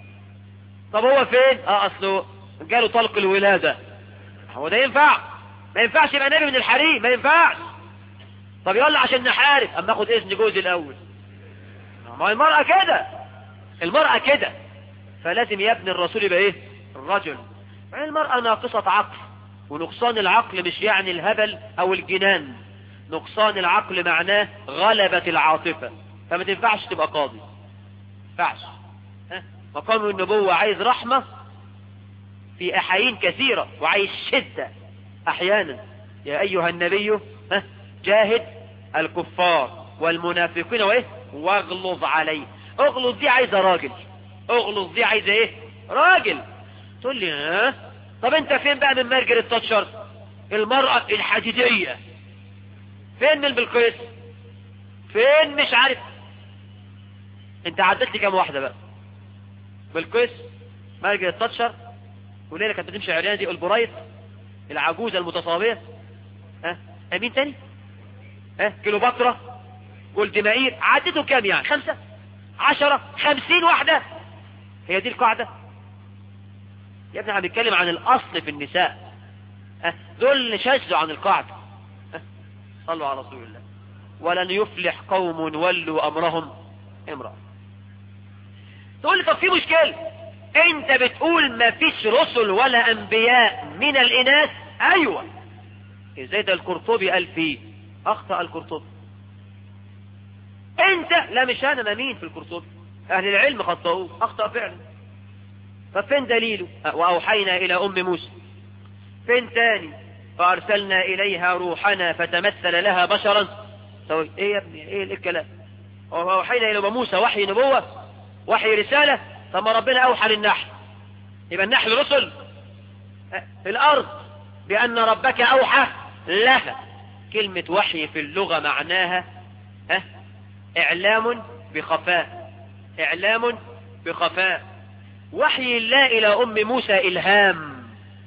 Speaker 3: طب هو فين اه اصله جاله طلق الولادة هو ده ينفع ما ينفعش يبقى نبي من الحريم ما ينفعش طب يلا عشان نحارب اما اخد اذن جوزي الاول ما المرأة كده المرأة كده فلازم يا ابن الرسول يبقى ايه الرجل المرأة ناقصة عقل ونقصان العقل مش يعني الهبل او الجنان نقصان العقل معناه غلبة العاطفة فما تنفعش تبقى قاضي ينفعش مقام النبوة عايز رحمة في أحايين كثيرة وعايز شدة أحيانا يا أيها النبي ها جاهد الكفار والمنافقين وإيه واغلظ عليه اغلظ دي عايزة راجل اغلظ دي عايزة إيه راجل تقول لي ها طب انت فين بقى من مارجريت تاتشر المرأة الحديدية فين من بالقيس فين مش عارف انت عدت لي كام واحدة بقى بالقيس مارجريت تاتشر وليلة كانت بتمشي عريانة دي البرايت العجوزة المتصابية ها اه؟ مين تاني ها اه؟ كيلوباترا والدمائير عدته كام يعني خمسة عشرة خمسين واحدة هي دي القاعدة يا ابني احنا بنتكلم عن الاصل في النساء ها اه؟ دول شاذوا عن القاعدة ها صلوا على رسول الله
Speaker 5: ولن يفلح قوم ولوا أمرهم امرأة تقول لي طب في مشكلة انت بتقول ما فيش رسل ولا انبياء من الاناث ايوه ازاي ده القرطبي قال فيه اخطأ القرطبي انت لا مش انا أنا مين في القرطبي اهل العلم خطأوه اخطأ فعلا ففين دليله واوحينا الى ام موسى فين تاني فارسلنا اليها روحنا فتمثل لها بشرا طيب ايه يا ابني ايه الكلام واوحينا الى ام موسى وحي نبوة وحي رسالة طب ما ربنا اوحى للنحل يبقى النحل رسل الارض بان ربك اوحى لها كلمة وحي في اللغة معناها ها اعلام بخفاء اعلام بخفاء وحي الله الى ام موسى الهام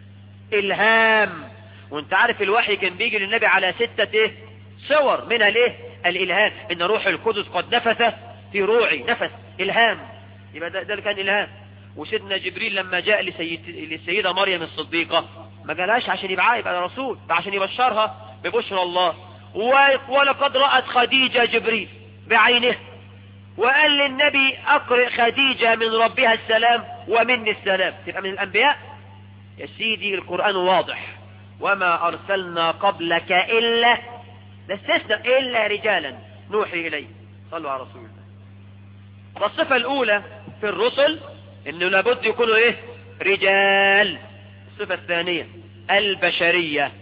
Speaker 5: الهام وانت عارف الوحي كان بيجي للنبي على ستة ايه صور منها الايه الالهام ان روح القدس قد نفث في روعي نفس الهام يبقى ده, ده اللي كان الهام وسيدنا جبريل لما جاء لسيد للسيدة مريم الصديقة ما جالهاش عشان يبقى يبقى رسول ده عشان يبشرها ببشرى الله ولقد رأت خديجة جبريل بعينه وقال للنبي أقرئ خديجة من ربها السلام ومني السلام تبقى من الأنبياء يا سيدي القرآن واضح وما أرسلنا قبلك إلا ده استثنى إلا رجالا نوحي إليه صلوا على رسول الله والصفة الأولى في الرسل إنه لابد يكونوا إيه رجال الصفة الثانية البشرية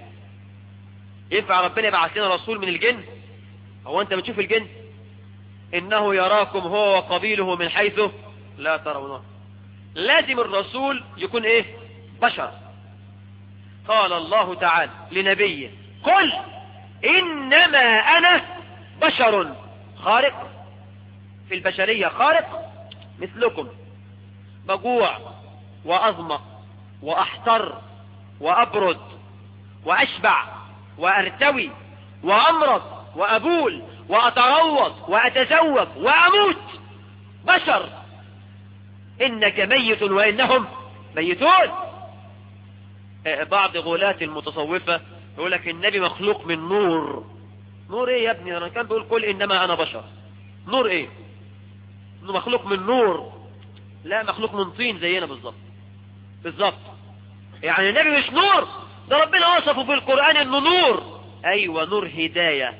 Speaker 5: ينفع ربنا يبعث لنا رسول من الجن هو أنت بتشوف الجن إنه يراكم هو وقبيله من حيث لا ترونه لازم الرسول يكون إيه بشر قال الله تعالى لنبيه قل إنما أنا بشر خارق في البشرية خارق مثلكم بجوع وأظمأ وأحتر وأبرد وأشبع وأرتوي وأمرض وأبول وأتروض وأتزوج وأموت بشر إنك ميت وإنهم ميتون بعض غلاة المتصوفة يقول لك النبي مخلوق من نور نور ايه يا ابني انا كان بيقول كل انما انا بشر نور ايه انه مخلوق من نور لا مخلوق من طين زينا بالظبط بالظبط يعني النبي مش نور ده ربنا وصفه في القرآن انه نور ايوه نور هداية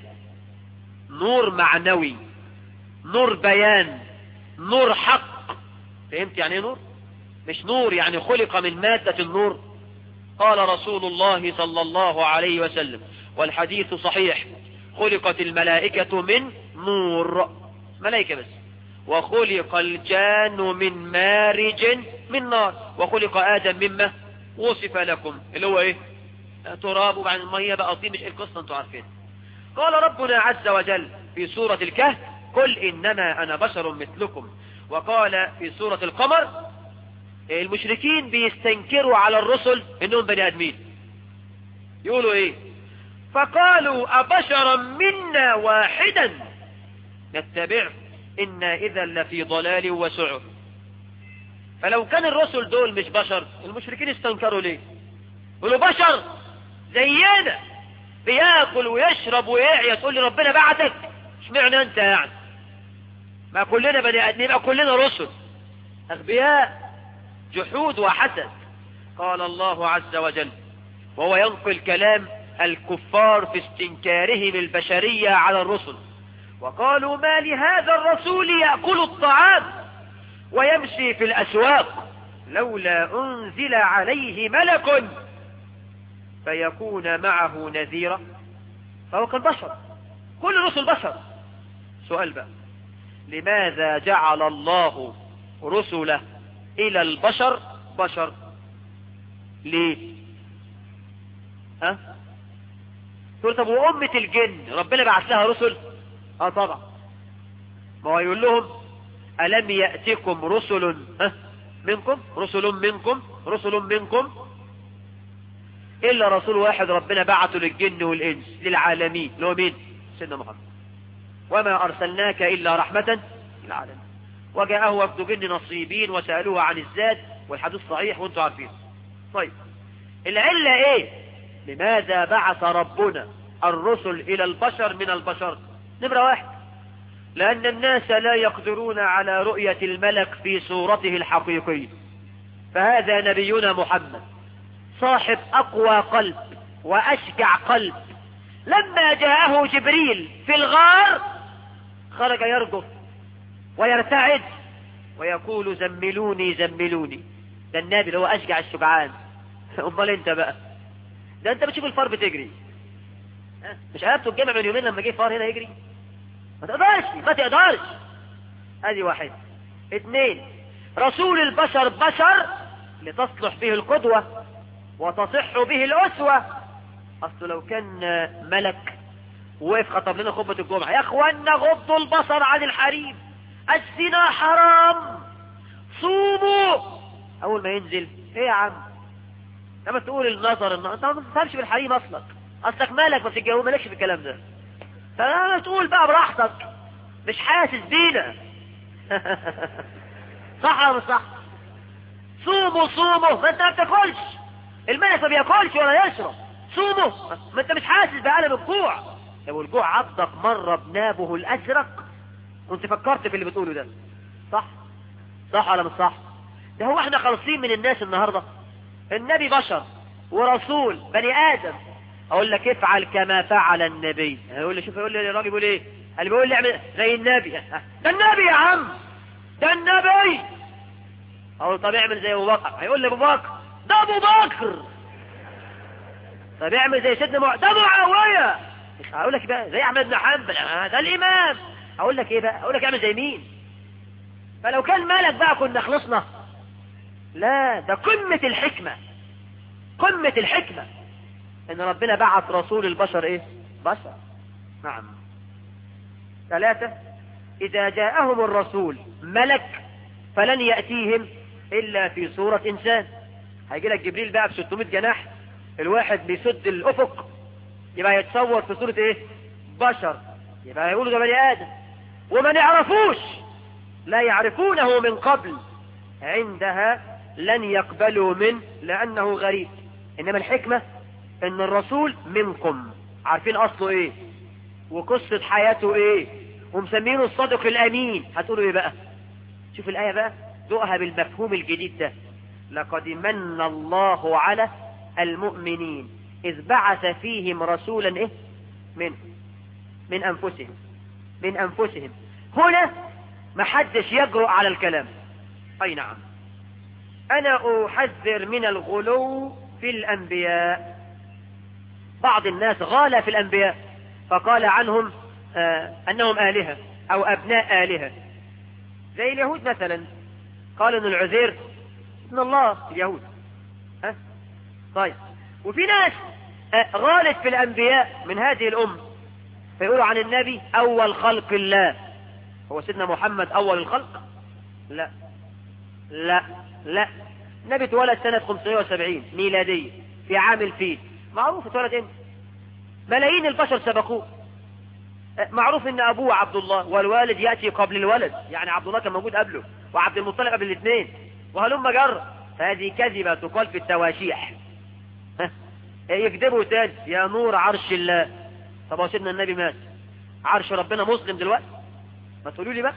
Speaker 5: نور معنوي نور بيان نور حق فهمت يعني ايه نور مش نور يعني خلق من مادة النور قال رسول الله صلى الله عليه وسلم والحديث صحيح خلقت الملائكة من نور ملائكة بس وخلق الجان من مارج من نار وخلق آدم مما وصف لكم اللي هو ايه تراب وبعد المية بقى طين مش القصة انتوا عارفين قال ربنا عز وجل في سورة الكهف قل إنما أنا بشر مثلكم وقال في سورة القمر المشركين بيستنكروا على الرسل انهم بني ادمين يقولوا ايه فقالوا ابشرا منا واحدا نتبعه انا اذا لفي ضلال وسعر فلو كان الرسل دول مش بشر المشركين استنكروا ليه يقولوا بشر زينا بياكل ويشرب ويعيا تقول لي ربنا بعتك اشمعنى انت يعني ما كلنا بني ادمين ما كلنا رسل اغبياء جحود وحسد قال الله عز وجل وهو ينقل كلام الكفار في استنكارهم البشرية على الرسل وقالوا ما لهذا الرسول يأكل الطعام ويمشي في الأسواق لولا أنزل عليه ملك فيكون معه نذيرا فهو كان بشر كل الرسل بشر سؤال بقى لماذا جعل الله رسله الى البشر بشر ليه ها تقول طب وامة الجن ربنا بعث لها رسل اه طبعا ما هو يقول لهم الم يأتكم رسل ها منكم رسل منكم رسل منكم الا رسول واحد ربنا بعثه للجن والانس للعالمين اللي هو مين سيدنا محمد وما ارسلناك الا رحمة للعالمين وجاءه وفد جن نصيبين وسألوه عن الزاد والحديث صحيح وانتم عارفين طيب العلة ايه لماذا بعث ربنا الرسل الى البشر من البشر
Speaker 3: نمرة واحد لأن الناس لا يقدرون على رؤية الملك في صورته الحقيقية فهذا نبينا محمد صاحب أقوى قلب وأشجع قلب لما جاءه جبريل في الغار خرج يرجف ويرتعد ويقول زملوني زملوني ده النبي اللي هو أشجع الشجعان امال انت بقى ده انت بتشوف الفار بتجري ها؟ مش قلبته الجامع من يومين لما جه فار هنا يجري ما تقدرش ما تقدرش ادي واحد اثنين رسول البشر بشر لتصلح به القدوة وتصح به الأسوة أصل لو كان ملك وقف خطب لنا خطبة الجمعة يا اخوانا غضوا البصر عن الحريم الزنا حرام صوموا أول ما ينزل ايه يا عم لما تقول النظر النظر انت ما تفهمش بالحريم اصلك اصلك مالك ما بتتجاوب مالكش في الكلام ده فلما تقول بقى براحتك مش حاسس بينا صح ولا مش صح صوموا صوموا ما انت ما بتاكلش الملك ما بياكلش ولا يشرب صوموا ما انت مش حاسس بألم الجوع لو الجوع عضك مرة بنابه الازرق وانت فكرت في اللي بتقوله ده صح صح ولا مش صح ده هو احنا خالصين من الناس النهاردة النبي بشر ورسول بني ادم اقول لك افعل كما فعل النبي يقول لي شوف يقول لي الراجل بيقول ايه قال بيقول لي اعمل زي النبي ده النبي يا عم ده النبي اقول طب اعمل زي ابو بكر هيقول لي ابو بكر ده ابو بكر طب اعمل زي سيدنا مع... ده معاويه مش هقول لك بقى زي احمد بن حنبل آه، ده الامام اقول لك ايه بقى اقول لك اعمل زي مين فلو كان مالك بقى كنا خلصنا لا ده قمة الحكمة قمة الحكمة ان ربنا بعث رسول البشر ايه بشر نعم ثلاثة اذا جاءهم الرسول ملك فلن يأتيهم الا في صورة انسان هيجي لك جبريل بقى ب 600 جناح الواحد بيسد الافق يبقى يتصور في صورة ايه بشر يبقى يقولوا ده بني ادم وما نعرفوش لا يعرفونه من قبل عندها لن يقبلوا منه لأنه غريب إنما الحكمة إن الرسول منكم عارفين أصله إيه وقصة حياته إيه ومسمينه الصادق الأمين هتقولوا إيه بقى شوف الآية بقى ذوقها بالمفهوم الجديد ده لقد من الله على المؤمنين إذ بعث فيهم رسولا إيه من من أنفسهم من أنفسهم هنا محدش يجرؤ على الكلام أي نعم أنا أحذر من الغلو في الأنبياء بعض الناس غال في الأنبياء فقال عنهم آه أنهم آلهة أو أبناء آلهة زي اليهود مثلا قال أن العزير ابن الله اليهود ها؟ طيب وفي ناس آه غالت في الأنبياء من هذه الأم فيقولوا عن النبي أول خلق الله هو سيدنا محمد أول الخلق لا لا لا النبي اتولد سنة 570 ميلادية في عام الفيل معروف اتولد امتى ملايين البشر سبقوه معروف ان ابوه عبد الله والوالد يأتي قبل الولد يعني عبد الله كان موجود قبله وعبد المطلب قبل الاثنين وهلم جر هذه كذبة تقال في التواشيح يكذبوا تاني يا نور عرش الله طب هو سيدنا النبي مات عرش ربنا مسلم دلوقتي ما تقولوا لي بقى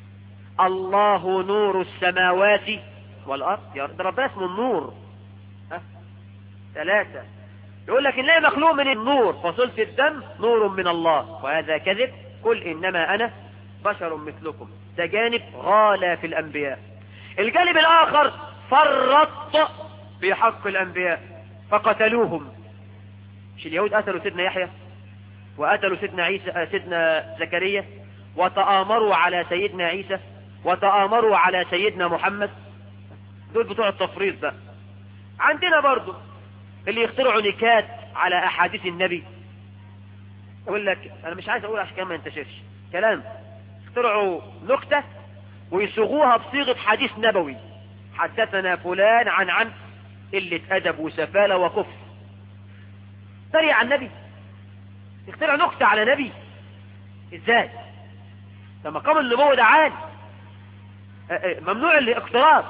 Speaker 3: الله نور السماوات والأرض يا ده ربنا اسمه النور ها ثلاثة يقول لك إنني مخلوق من النور فصلة الدم نور من الله وهذا كذب قل إنما أنا بشر مثلكم ده جانب غالى في الأنبياء الجانب الآخر فرط في حق الأنبياء فقتلوهم مش اليهود قتلوا سيدنا يحيى وقتلوا سيدنا عيسى سيدنا زكريا وتآمروا على سيدنا عيسى وتآمروا على سيدنا محمد دول بتوع التفريط بقى عندنا برضو اللي يخترعوا نكات على احاديث النبي يقول لك انا مش عايز اقول عشان كمان ما ينتشرش كلام اخترعوا نكتة ويصوغوها بصيغة حديث نبوي حدثنا فلان عن عن قلة ادب وسفالة وكفر تريع عن النبي يخترع نكتة على نبي ازاي ده مقام النبوة ده عالي ممنوع الاقتراض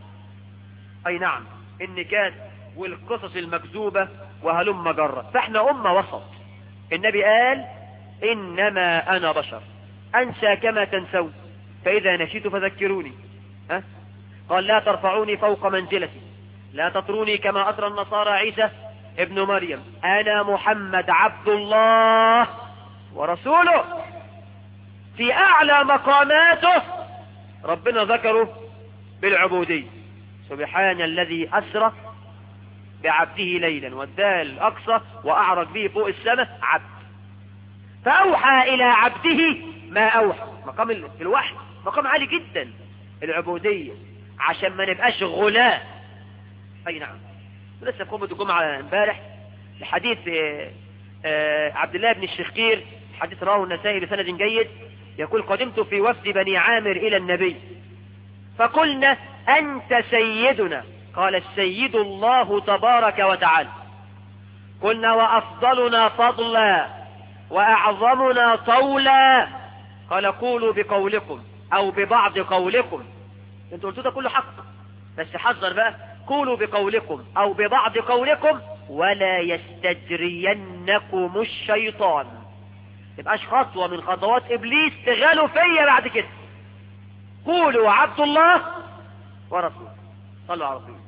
Speaker 3: اي نعم النكات والقصص المكذوبة وهلم جرة فاحنا امة وسط النبي قال إنما أنا بشر أنسى كما تنسون فإذا نشيت فذكروني ها؟ قال لا ترفعوني فوق منزلتي لا تطروني كما أطرى النصارى عيسى ابن مريم أنا محمد عبد الله ورسوله في أعلى مقاماته ربنا ذكره بالعبودية سبحان الذي أسرى بعبده ليلا والدال الأقصى وأعرج به فوق السماء عبد فأوحى إلى عبده ما أوحى مقام ال- في الوحي مقام عالي جدا العبودية عشان ما نبقاش غلاة أي نعم لسه في خطبة الجمعة امبارح لحديث آه، آه، عبد الله بن الشخير حديث رواه النسائي بسند جيد يقول قدمت في وفد بني عامر إلى النبي فقلنا أنت سيدنا قال السيد الله تبارك وتعالى قلنا وأفضلنا فضلا وأعظمنا طولا قال قولوا بقولكم أو ببعض قولكم انتوا قلتوا ده كله حق بس حذر بقى قولوا بقولكم أو ببعض قولكم ولا يستجرينكم الشيطان تبقاش خطوة من خطوات إبليس تغالوا فيا بعد كده قولوا عبد الله ورسوله صلوا على رسوله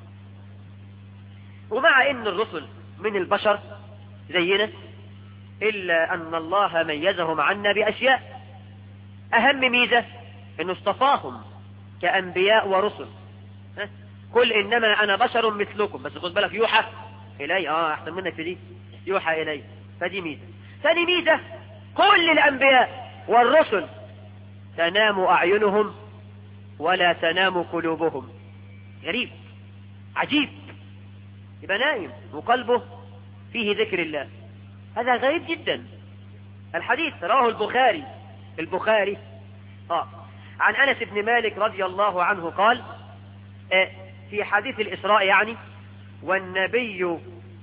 Speaker 3: ومع ان الرسل من البشر زينا الا ان الله ميزهم عنا باشياء اهم ميزة انه اصطفاهم كانبياء ورسل ها؟ قل انما انا بشر مثلكم بس خد بالك يوحى الي اه احسن منك في دي يوحى الي فدي ميزة ثاني ميزة كل الانبياء والرسل تنام اعينهم ولا تنام قلوبهم غريب عجيب يبقى نايم وقلبه فيه ذكر الله هذا غريب جدا الحديث رواه البخاري البخاري آه. عن أنس بن مالك رضي الله عنه قال آه في حديث الإسراء يعني والنبي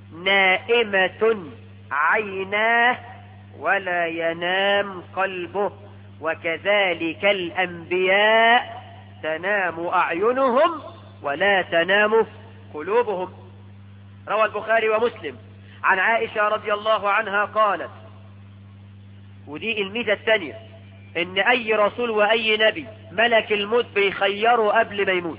Speaker 3: نائمة عيناه ولا ينام قلبه وكذلك الأنبياء تنام أعينهم ولا تنام قلوبهم روى البخاري ومسلم عن عائشة رضي الله عنها قالت ودي الميزة الثانية ان اي رسول واي نبي ملك الموت بيخيره قبل ما يموت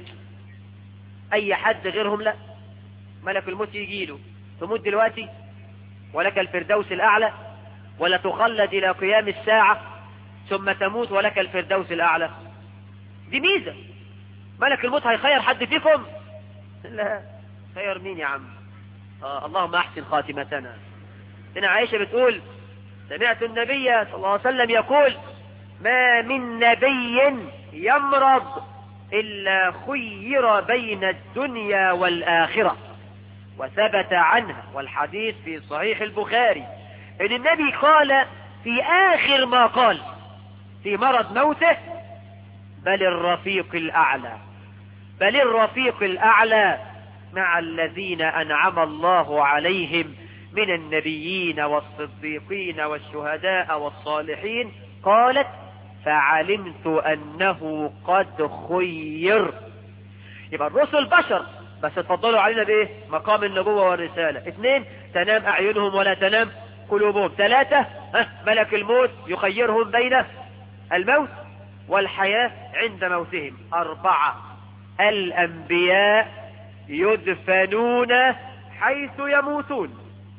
Speaker 3: اي حد غيرهم لا ملك الموت يجيله تموت دلوقتي ولك الفردوس الاعلى ولا تخلد الى قيام الساعة ثم تموت ولك الفردوس الاعلى دي ميزة ملك الموت هيخير حد فيكم لا خير مين يا عم آه اللهم احسن خاتمتنا هنا عائشة بتقول سمعت النبي صلى الله عليه وسلم يقول ما من نبي يمرض إلا خير بين الدنيا والآخرة وثبت عنها والحديث في صحيح البخاري إن النبي قال في آخر ما قال في مرض موته بل الرفيق الأعلى بل الرفيق الأعلى مع الذين أنعم الله عليهم من النبيين والصديقين والشهداء والصالحين قالت فعلمت أنه قد خير يبقى الرسل بشر بس اتفضلوا علينا بإيه مقام النبوة والرسالة اثنين تنام أعينهم ولا تنام قلوبهم ثلاثة ها ملك الموت يخيرهم بين الموت والحياة عند موتهم أربعة الأنبياء يدفنون حيث يموتون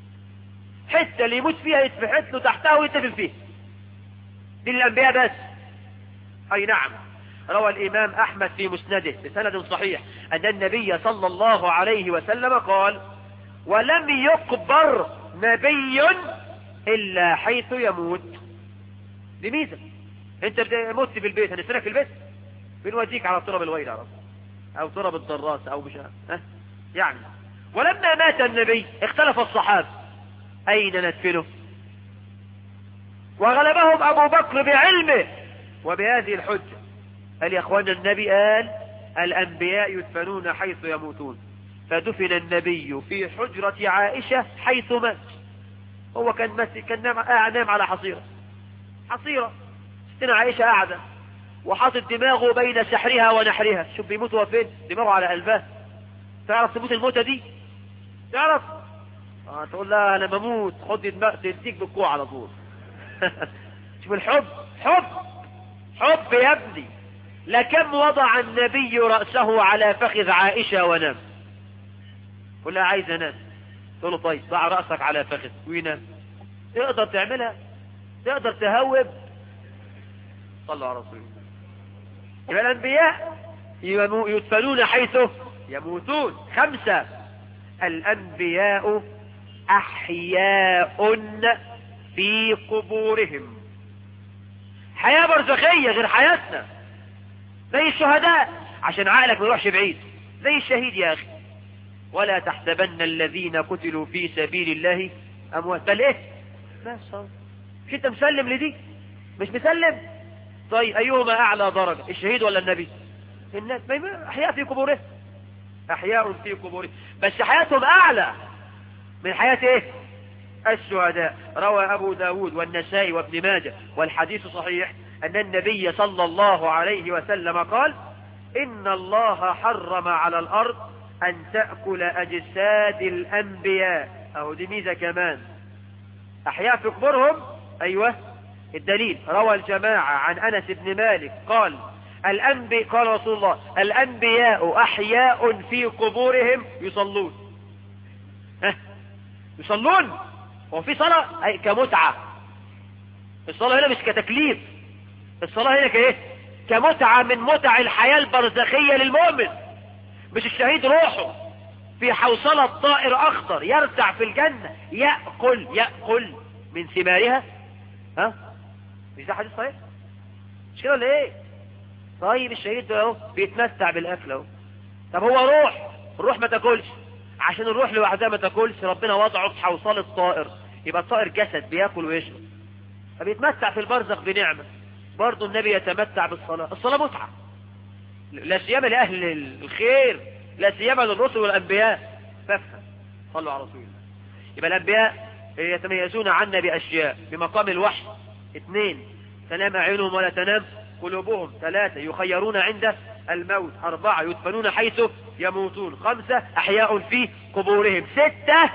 Speaker 3: حتة اللي يموت فيها يتفحت له تحتها ويتفن فيها دي الأنبياء بس أي نعم روى الإمام أحمد في مسنده بسند صحيح أن النبي صلى الله عليه وسلم قال ولم يقبر نبي إلا حيث يموت دي ميزة انت مت في البيت هنستنك في البيت بنوديك على تراب الويل عرب او تراب الضراس او مش ها يعني ولما مات النبي اختلف الصحابة اين ندفنه وغلبهم ابو بكر بعلمه وبهذه الحجة قال يا اخوانا النبي قال الانبياء يدفنون حيث يموتون فدفن النبي في حجرة عائشة حيث مات هو كان مات كان نام, نام على حصيرة حصيرة ستنا عائشة قاعدة وحاطط دماغه بين سحرها ونحرها شوف بيموت هو فين دماغه على قلبها تعرف تموت الموتة دي تعرف اه تقول لها انا بموت خد دماغ تديك بالكوع على طول
Speaker 5: شوف الحب حب حب يا ابني لكم وضع النبي رأسه على فخذ عائشة ونام كلها عايز انام تقول له طيب ضع رأسك على فخذ وينام تقدر تعملها تقدر تهوب صلوا على رسول الله يبقى الأنبياء يمو- يدفنون حيث يموتون خمسة الأنبياء أحياء في قبورهم حياة برزخية غير حياتنا زي الشهداء عشان عقلك ما يروحش بعيد زي الشهيد يا أخي ولا تحسبن الذين قتلوا في سبيل الله أموات بل إيه بس أهو. مش أنت مسلم لدي مش مسلم طيب أيهما أعلى درجة الشهيد ولا النبي الناس ما يبقى أحياء في قبورهم أحياء في قبورهم بس حياتهم أعلى من حياة إيه الشهداء روى أبو داود والنسائي وابن ماجه والحديث صحيح أن النبي صلى الله عليه وسلم قال إن الله حرم على الأرض أن تأكل أجساد الأنبياء أو دي ميزة كمان أحياء في قبورهم أيوة الدليل روى الجماعة عن أنس بن مالك قال الأنبي قال رسول الله الأنبياء أحياء في قبورهم يصلون ها يصلون هو في صلاة أي كمتعة الصلاة هنا مش كتكليف الصلاة هنا كايه كمتعة من متع الحياة البرزخية للمؤمن مش الشهيد روحه في حوصلة طائر أخضر يرتع في الجنة يأكل يأكل من ثمارها ها مش ده حديث صحيح مش كده ولا ايه طيب الشهيد ده اهو بيتمتع بالاكل اهو طب هو روح الروح ما تاكلش عشان الروح لوحدها ما تاكلش ربنا وضعه في حوصلة طائر يبقى الطائر جسد بياكل ويشرب فبيتمتع في البرزخ بنعمة برضه النبي يتمتع بالصلاة الصلاة متعة لا سيما لأهل الخير لا سيما للرسل والأنبياء فافهم صلوا على رسول الله يبقى الأنبياء يتميزون عنا بأشياء بمقام الوحي اثنين تنام عينهم ولا تنام قلوبهم ثلاثة يخيرون عند الموت أربعة يدفنون حيث يموتون خمسة أحياء في قبورهم ستة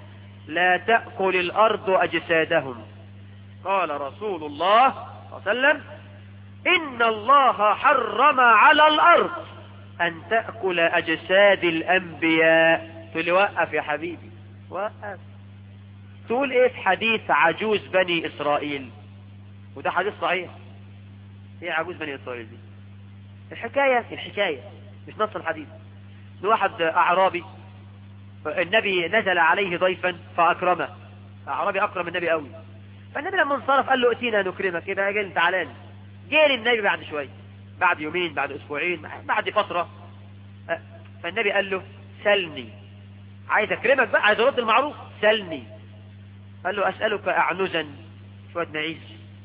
Speaker 5: لا تأكل الأرض أجسادهم قال رسول الله صلى الله عليه وسلم إن الله حرم على الأرض أن تأكل أجساد الأنبياء تقول لي وقف يا حبيبي وقف تقول إيه في حديث عجوز بني إسرائيل وده حديث صحيح ايه عجوز بني إسرائيل دي الحكاية الحكاية مش نص الحديث ده واحد أعرابي النبي نزل عليه ضيفا فأكرمه أعرابي أكرم النبي قوي فالنبي لما انصرف قال له اتينا نكرمك كده جاي تعالى جه للنبي بعد شوية بعد يومين بعد اسبوعين بعد فترة أه، فالنبي قال له سلني عايز اكرمك بقى عايز ارد المعروف سلني قال له اسألك اعنزا شوية معيز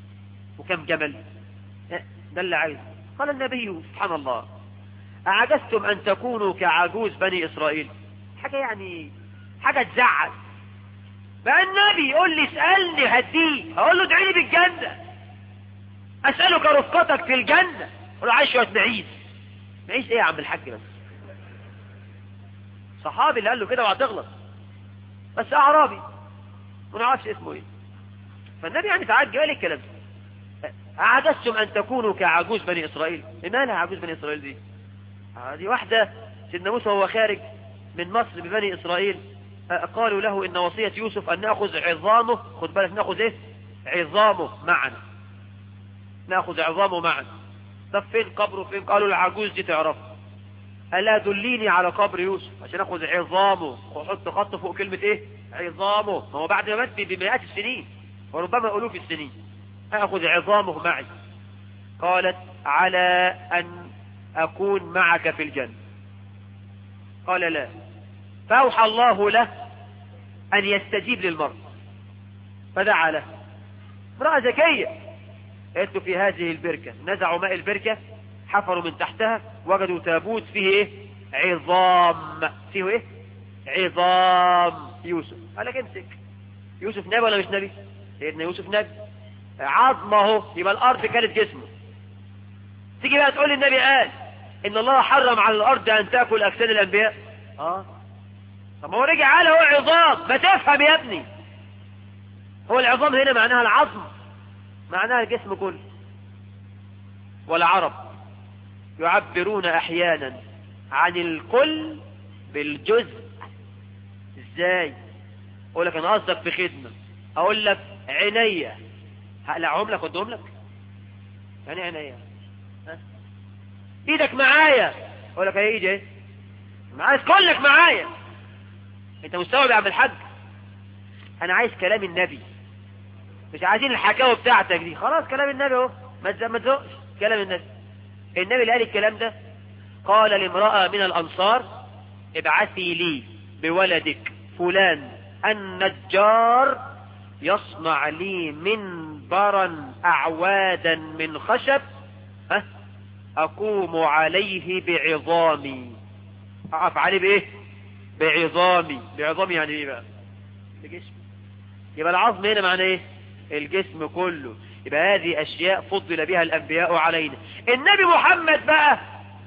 Speaker 5: وكم جمل أه، ده اللي عايز قال النبي سبحان الله أعجزتم أن تكونوا كعجوز بني إسرائيل حاجة يعني حاجة تزعل بقى النبي يقول لي اسألني هديه اقول له ادعي لي بالجنة اسألك رفقتك في الجنة اقول له عايز شوية معيز معيز ايه يا عم الحاج بس صحابي اللي قال له كده وهتغلط بس اعرابي ما نعرفش اسمه ايه فالنبي يعني تعال جالي الكلام ده أعجزتم أن تكونوا كعجوز بني إسرائيل مالها عجوز بني إسرائيل دي هذه واحدة سيدنا موسى وهو خارج من مصر ببني إسرائيل قالوا له إن وصية يوسف أن نأخذ عظامه خد بالك نأخذ إيه عظامه معنا نأخذ عظامه معنا طب فين قبره فين قالوا العجوز دي تعرف ألا دليني على قبر يوسف عشان أخذ عظامه وحط خط فوق كلمة إيه عظامه ما هو بعد ما مات بمئات السنين وربما ألوف السنين أخذ عظامه معي قالت على أن أكون معك في الجنة قال لا فأوحى الله له أن يستجيب للمرء فدعا له امرأة ذكية قالت له في هذه البركة نزعوا ماء البركة حفروا من تحتها وجدوا تابوت فيه ايه عظام فيه ايه عظام يوسف قال لك امسك يوسف نبي ولا مش نبي سيدنا يوسف نبي عظمه يبقى الارض كانت جسمه تيجي بقى تقول النبي قال ان الله حرم على الارض ان تاكل اجساد الانبياء اه طب ما هو رجع قال هو عظام ما تفهم يا ابني هو العظام هنا معناها العظم معناها الجسم كله والعرب يعبرون احيانا عن الكل بالجزء ازاي اقول لك انا قصدك في خدمة اقول لك عينيا هقلعهم لك وادهم لك يعني عينيا ها؟ ايدك معايا اقول لك ايه ايدي ايه عايز كلك معايا انت مستوعب يا عم الحاج انا عايز كلام النبي مش عايزين الحكاوي بتاعتك دي خلاص كلام النبي اهو ما تز- ما تزقش كلام النبي النبي اللي قال الكلام ده قال لامرأة من الأنصار ابعثي لي بولدك فلان النجار يصنع لي منبرا أعوادا من خشب ها أقوم عليه بعظامي أقف عليه بإيه بعظامي بعظامي يعني إيه بقى بجسمي يبقى العظم هنا معناه إيه الجسم كله يبقى هذه أشياء فضل بها الأنبياء علينا النبي محمد بقى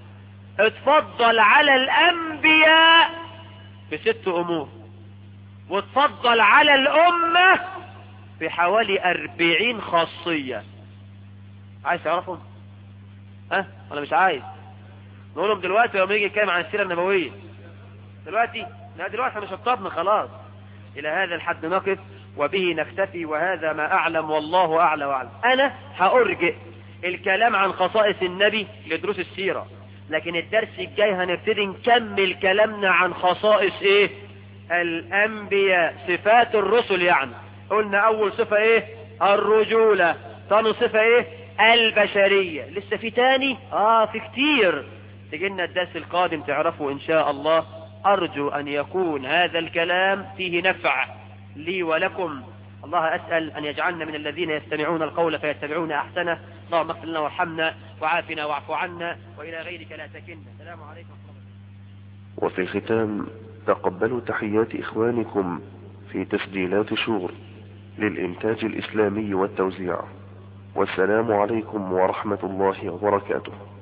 Speaker 5: اتفضل على الأنبياء بست أمور واتفضل على الأمة بحوالي أربعين خاصية عايز تعرفهم ها ولا مش عايز نقولهم دلوقتي لما يجي يتكلم عن السيرة النبوية دلوقتي لا دلوقتي احنا شطبنا خلاص إلى هذا الحد نقف وبه نكتفي وهذا ما أعلم والله أعلى وأعلم أنا هأرجئ الكلام عن خصائص النبي لدروس السيرة لكن الدرس الجاي هنبتدي نكمل كلامنا عن خصائص ايه الانبياء صفات الرسل يعني قلنا اول صفة ايه الرجولة ثاني صفة ايه البشرية لسه في تاني اه في كتير تجينا الدرس القادم تعرفوا ان شاء الله ارجو ان يكون هذا الكلام فيه نفع لي ولكم الله أسأل أن يجعلنا من الذين يستمعون القول فيتبعون أحسنه اللهم اغفر لنا وارحمنا وعافنا واعف عنا وإلى غيرك لا تكلنا السلام عليكم ورحمة الله
Speaker 6: وفي الختام تقبلوا تحيات إخوانكم في تسجيلات شور للإنتاج الإسلامي والتوزيع والسلام عليكم ورحمة الله وبركاته